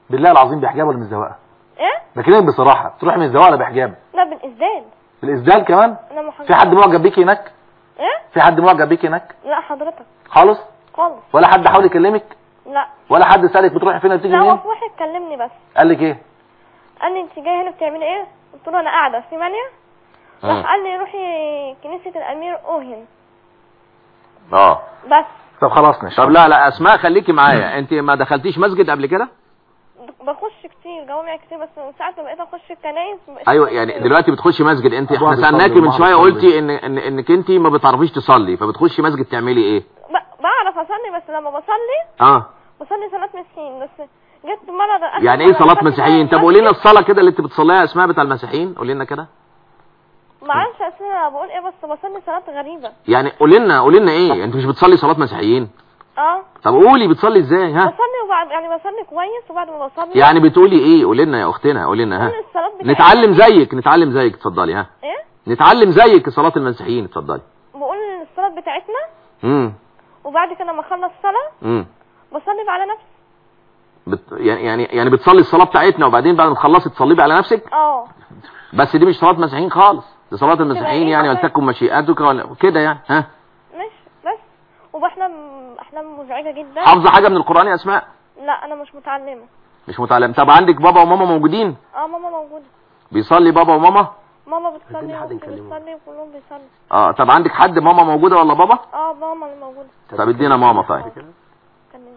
بالله العظيم بحجاب ولا مزوقه ايه بكلمك بصراحه تروح مزوقه ولا بحجاب لا بالازداد الاسدال كمان انا محجبة في حد معجب بيكي هناك ايه في حد معجب بيكي هناك لا حضرتك خالص خالص ولا حد حاول يكلمك لا ولا حد سالك بتروحي فين بتيجي لا هو منين في واحد كلمني بس قال لك ايه قال لي انت جايه هنا بتعملي ايه قلت له انا قاعده في مانيا راح مم. قال لي روحي كنيسه الامير اوهن اه بس طب خلاص ماشي طب لا لا اسماء خليكي معايا انت ما دخلتيش مسجد قبل كده بخش كتير جوامع كتير بس من ساعه ما بقيت اخش الكنايس مبقتش ايوه بخش يعني كتير. دلوقتي بتخشي مسجد انت احنا بعض سالناكي يصلي من وبعض شويه يصلي. قلتي ان ان انك انت ما بتعرفيش تصلي فبتخشي مسجد تعملي ايه ب- بعرف اصلي بس لما بصلي اه بصلي صلاه مسكين بس جت مره ده آخر يعني ايه مرة صلاه دخلت مسيحيين طب المسجد، قولي لنا الصلاه كده اللي انت بتصليها يا اسماء بتاع المسيحيين قولي لنا كده ما اعرفش اسمها بقول ايه بس بصلي صلاه غريبه يعني قولي لنا قولي لنا ايه انت مش بتصلي صلاه مسيحيين اه طب قولي بتصلي ازاي ها بصلي وبعد يعني بصلي كويس وبعد ما بصلي يعني بتقولي ايه قولي لنا يا اختنا قولي لنا ها بصلي الصلاه بتاعتنا نتعلم زيك نتعلم زيك اتفضلي ها ايه نتعلم زيك صلاه المسيحيين اتفضلي بقول الصلاه بتاعتنا امم وبعد كده ما اخلص صلاه امم بصلي على نفسي بت... يعني يعني يعني بتصلي الصلاه بتاعتنا وبعدين بعد ما تخلصي تصلي بقى على نفسك اه بس دي مش صلاه مسيحيين خالص دي صلاه المسيحيين إيه يعني مثلاً؟ ولتكن مشيئتك ولا كده يعني ها مش بس وبحلم احلام مزعجه جدا حافظه حاجه من القران يا اسماء لا انا مش متعلمه مش متعلم طب عندك بابا وماما موجودين اه ماما موجوده بيصلي بابا وماما ماما بتصلي عايزين حد واختي يكلمه. بتصلي وكلهم بيصلوا اه طب عندك حد ماما موجوده ولا بابا اه ماما اللي موجوده طب ادينا ماما طيب كلمني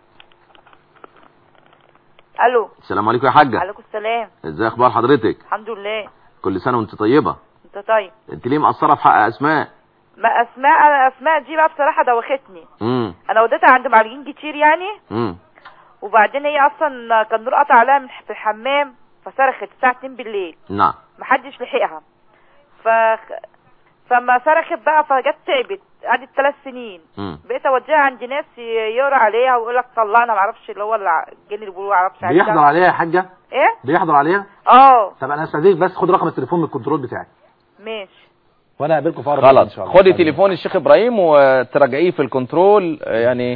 الو السلام عليكم يا حاجه عليكم السلام ازاي اخبار حضرتك الحمد لله كل سنه وانت طيبه انت طيب انت ليه مقصره في حق اسماء ما اسماء اسماء دي بقى بصراحه دوختني امم انا وديتها عند معالجين كتير يعني امم وبعدين هي اصلا كان نور قطع عليها من في الحمام فصرخت الساعه 2 بالليل نعم محدش لحقها ف فما صرخت بقى فجت تعبت قعدت ثلاث سنين امم بقيت اوديها عند ناس يقرا عليها ويقول لك طلعنا معرفش اللي هو الع- الجن اللي بيقولوا معرفش عليه ده. بيحضر عليها يا حاجه ايه بيحضر عليها اه طب انا هستاذنك بس خد رقم التليفون من الكنترول بتاعك ماشي وانا هقابلكم في اقرب وقت ان خلاص شاء الله خدي تليفون الشيخ ابراهيم وتراجعيه في الكنترول آه، يعني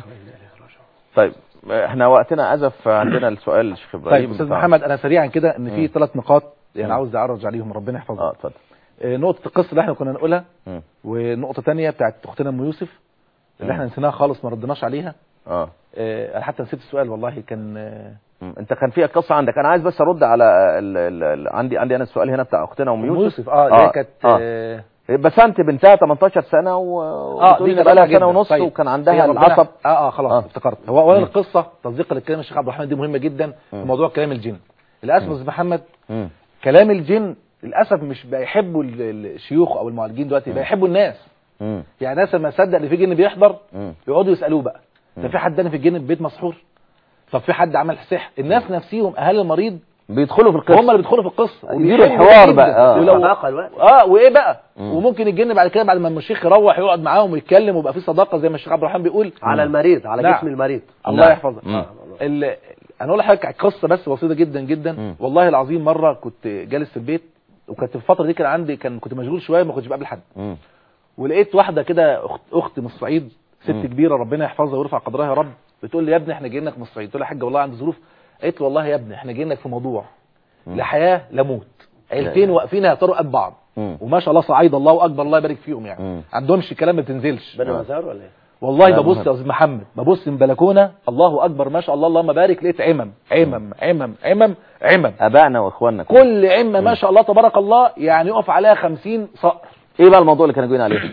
طيب آه، احنا وقتنا ازف عندنا السؤال الشيخ ابراهيم طيب استاذ بتاع- محمد انا سريعا كده ان في مم. ثلاث نقاط يعني مم. عاوز اعرج عليهم ربنا يحفظهم اه اتفضل آه، نقطه القصه اللي احنا كنا نقولها مم. ونقطه تانية بتاعت اختنا ام يوسف اللي احنا نسيناها خالص ما ردناش عليها اه آه، انا حتى نسيت السؤال والله كان آه، مم. انت كان في قصه عندك انا عايز بس ارد على ال... ال... ال... عندي عندي انا السؤال هنا بتاع اختنا ام ام يوسف يوسف اه اللي هي كانت آه. آه، بس انت بنتها 18 سنه و... اه وبتقولي دي إن بقالها جميلة سنه جدا. ونص طيب. وكان هي عندها ربنا- العصب اه اه خلاص آه. افتكرت هو اولا مم. القصه تصديق للكلام الشيخ عبد الرحمن دي مهمه جدا في مم. موضوع كلام الجن للاسف يا استاذ محمد مم. كلام الجن للاسف مش بقى يحبوا ال- ال- الشيوخ او المعالجين دلوقتي بقى يحبوا الناس مم. يعني ناس لما يصدق ان في جن بيحضر مم. يقعدوا يسالوه بقى مم. طب في حد تاني في الجن في البيت مسحور طب في حد عمل سحر الناس نفسيهم اهالي المريض بيدخلوا في القصه هم اللي بيدخلوا في القصه يديروا وبيحبوا الحوار جداً. بقى، آه. ولو صداقة الوقت اه وايه بقى مم. وممكن الجن بعد كده بعد ما الشيخ يروح يقعد معاهم ويتكلم ويبقى في صداقه زي ما الشيخ عبد الرحمن بيقول على المريض على نعم. جسم المريض الله نعم. يحفظك مم. ال... انا اقول لحضرتك على قصه بس بسيطه جدا جدا مم. والله العظيم مره كنت جالس في البيت وكانت في الفتره دي كان عندي كان كنت مشغول شويه ما كنتش بقابل حد مم. ولقيت واحده كده اخت اخت من الصعيد ست مم. كبيره ربنا يحفظها ويرفع قدرها يا رب بتقول لي يا ابني احنا جايين لك من الصعيد قلت لها يا حاجه والله عندي ظروف قالت لي والله يا ابني احنا جايين لك في موضوع مم. لا حياه لا موت عيلتين إله. واقفين هيطروا قد بعض مم. وما شاء الله صعيد الله اكبر الله يبارك فيهم يعني مم. عندهمش كلام ما بتنزلش بني آه. مزار ولا ايه؟ والله لا، ببص مهم. يا استاذ محمد ببص من بلكونه الله اكبر ما شاء الله اللهم بارك لقيت عمم عمم عمم عمم عمم ابائنا واخواننا كل عمه ما شاء الله تبارك الله يعني يقف عليها 50 صقر ايه بقى الموضوع اللي كانوا جايين عليه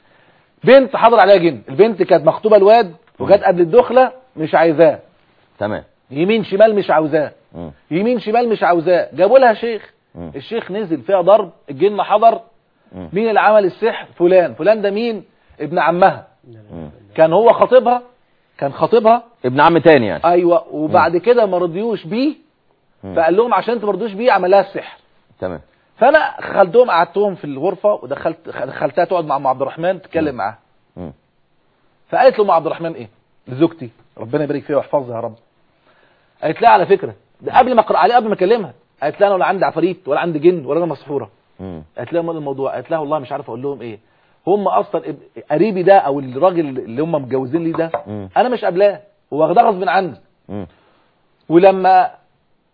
بنت حضر عليها جن البنت كانت مخطوبه الواد وجت قبل الدخله مش عايزاه تمام يمين شمال مش عاوزاه مم. يمين شمال مش عاوزاه جابوا لها شيخ مم. الشيخ نزل فيها ضرب الجن حضر مم. مين اللي عمل السحر فلان فلان ده مين ابن عمها مم. كان هو خطيبها كان خطيبها ابن عم تاني يعني ايوه وبعد كده ما رضيوش بيه مم. فقال لهم عشان انتوا ما رضيوش بيه عمل لها السحر تمام فانا خلتهم قعدتهم في الغرفه ودخلت دخلتها تقعد مع ام عبد الرحمن تتكلم معاه مم. فقالت له ام عبد الرحمن ايه لزوجتي ربنا يبارك فيها ويحفظها يا رب قالت لها على فكره ده قبل ما اقرا عليه قبل ما اكلمها قالت لها انا ولا عندي عفاريت ولا عندي جن ولا انا مسحوره مم. قالت لها امال الموضوع قالت لها والله مش عارف اقول لهم ايه هم اصلا اب- قريبي ده او الراجل اللي هم متجوزين لي ده مم. انا مش قابلاه هو واخداه غصب عني مم. ولما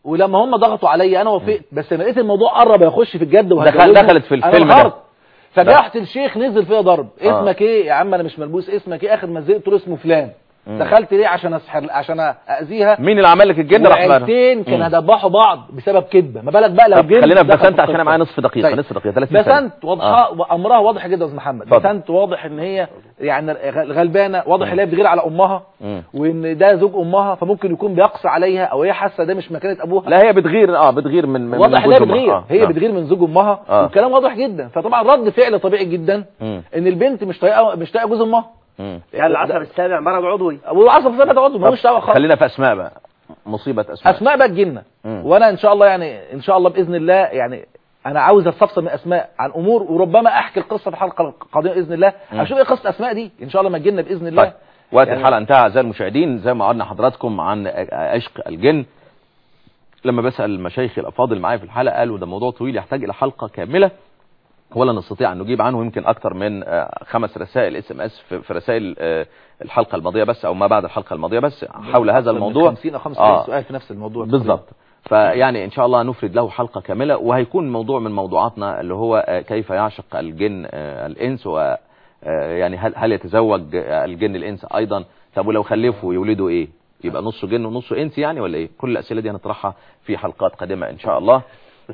ولما هم ضغطوا عليا انا وافقت بس لما لقيت الموضوع قرب يخش في الجد دخل- وهتجوزه، دخلت في أنا الفيلم ده. انهارت. فجحت الشيخ نزل فيها ضرب آه. اسمك ايه يا عم انا مش ملبوس اسمك ايه اخر ما زهقت قلت له اسمه فلان مم. دخلت ليه عشان اسحر عشان اذيها مين اللي عمل لك الجن راح وعيلتين كانوا هيدبحوا بعض بسبب كذبه ما بالك بقى لو طب جن خلينا في دخل بسنت عشان القصة. معايا نصف دقيقه طيب. نصف دقيقه 30 ثانيه بسنت واضحه امرها واضح جدا يا استاذ محمد اتفضل. بسنت واضح ان هي يعني غ- غلبانه واضح ان هي بتغير على امها مم. وان ده زوج امها فممكن يكون بيقسى عليها او هي حاسه ده مش مكانه ابوها لا هي بتغير اه بتغير من من واضح من ان هي جوز أمها. بتغير آه. هي آه. بتغير من زوج امها آه. والكلام واضح جدا فطبعا رد فعل طبيعي جدا مم. ان البنت مش طايقه مش طايقه جوز امها مم. يعني العصب السابع مرض عضوي والعصب السابع ده عضو ملوش دعوه خالص خلينا في اسماء بقى مصيبه اسماء اسماء بقى تجيلنا مم. وانا ان شاء الله يعني ان شاء الله باذن الله يعني انا عاوز استفسر من اسماء عن امور وربما احكي القصه في الحلقه القادمه باذن الله مم. اشوف ايه قصه اسماء دي ان شاء الله ما تجيلنا باذن الله طيب وقت يعني- الحلقه انتهى اعزائي المشاهدين زي ما قلنا حضراتكم عن عشق الجن لما بسال المشايخ الافاضل معايا في الحلقه قالوا ده موضوع طويل يحتاج الى حلقه كامله ولا نستطيع ان نجيب عنه يمكن اكثر من آه، خمس رسائل اس ام اس في في رسائل آه، الحلقه الماضيه بس او ما بعد الحلقه الماضيه بس حول هذا أكثر من الموضوع 50 او 50 آه. سؤال في نفس الموضوع بالظبط فيعني ان شاء الله نفرد له حلقه كامله وهيكون موضوع من موضوعاتنا اللي هو آه، كيف يعشق الجن آه، الانس و آه، يعني هل هل يتزوج آه، الجن الانس ايضا طب ولو خلفوا يولدوا ايه يبقى نصه جن ونصه انس يعني ولا ايه كل الاسئله دي هنطرحها في حلقات قادمه ان شاء الله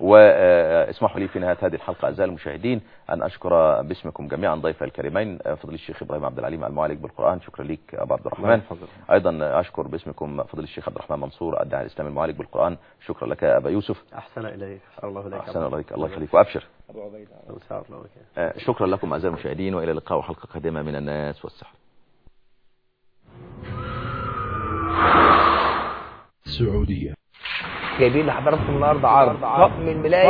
واسمحوا لي في نهايه هذه الحلقه اعزائي المشاهدين ان اشكر باسمكم جميعا ضيف الكريمين آه، فضيله الشيخ ابراهيم عبد العليم المعالج بالقران شكرا لك ابو عبد الرحمن ايضا اشكر باسمكم فضيله الشيخ عبد الرحمن منصور الداعي الاسلامي المعالج بالقران شكرا لك يا ابا يوسف احسن اليك الله اليك احسن الله الله يخليك وابشر ابو عبيده الله الله آه، شكرا لكم اعزائي المشاهدين والى اللقاء وحلقه قادمه من الناس والسحر السعودية جايبين لحضراتكم النهارده عرض طقم الملاية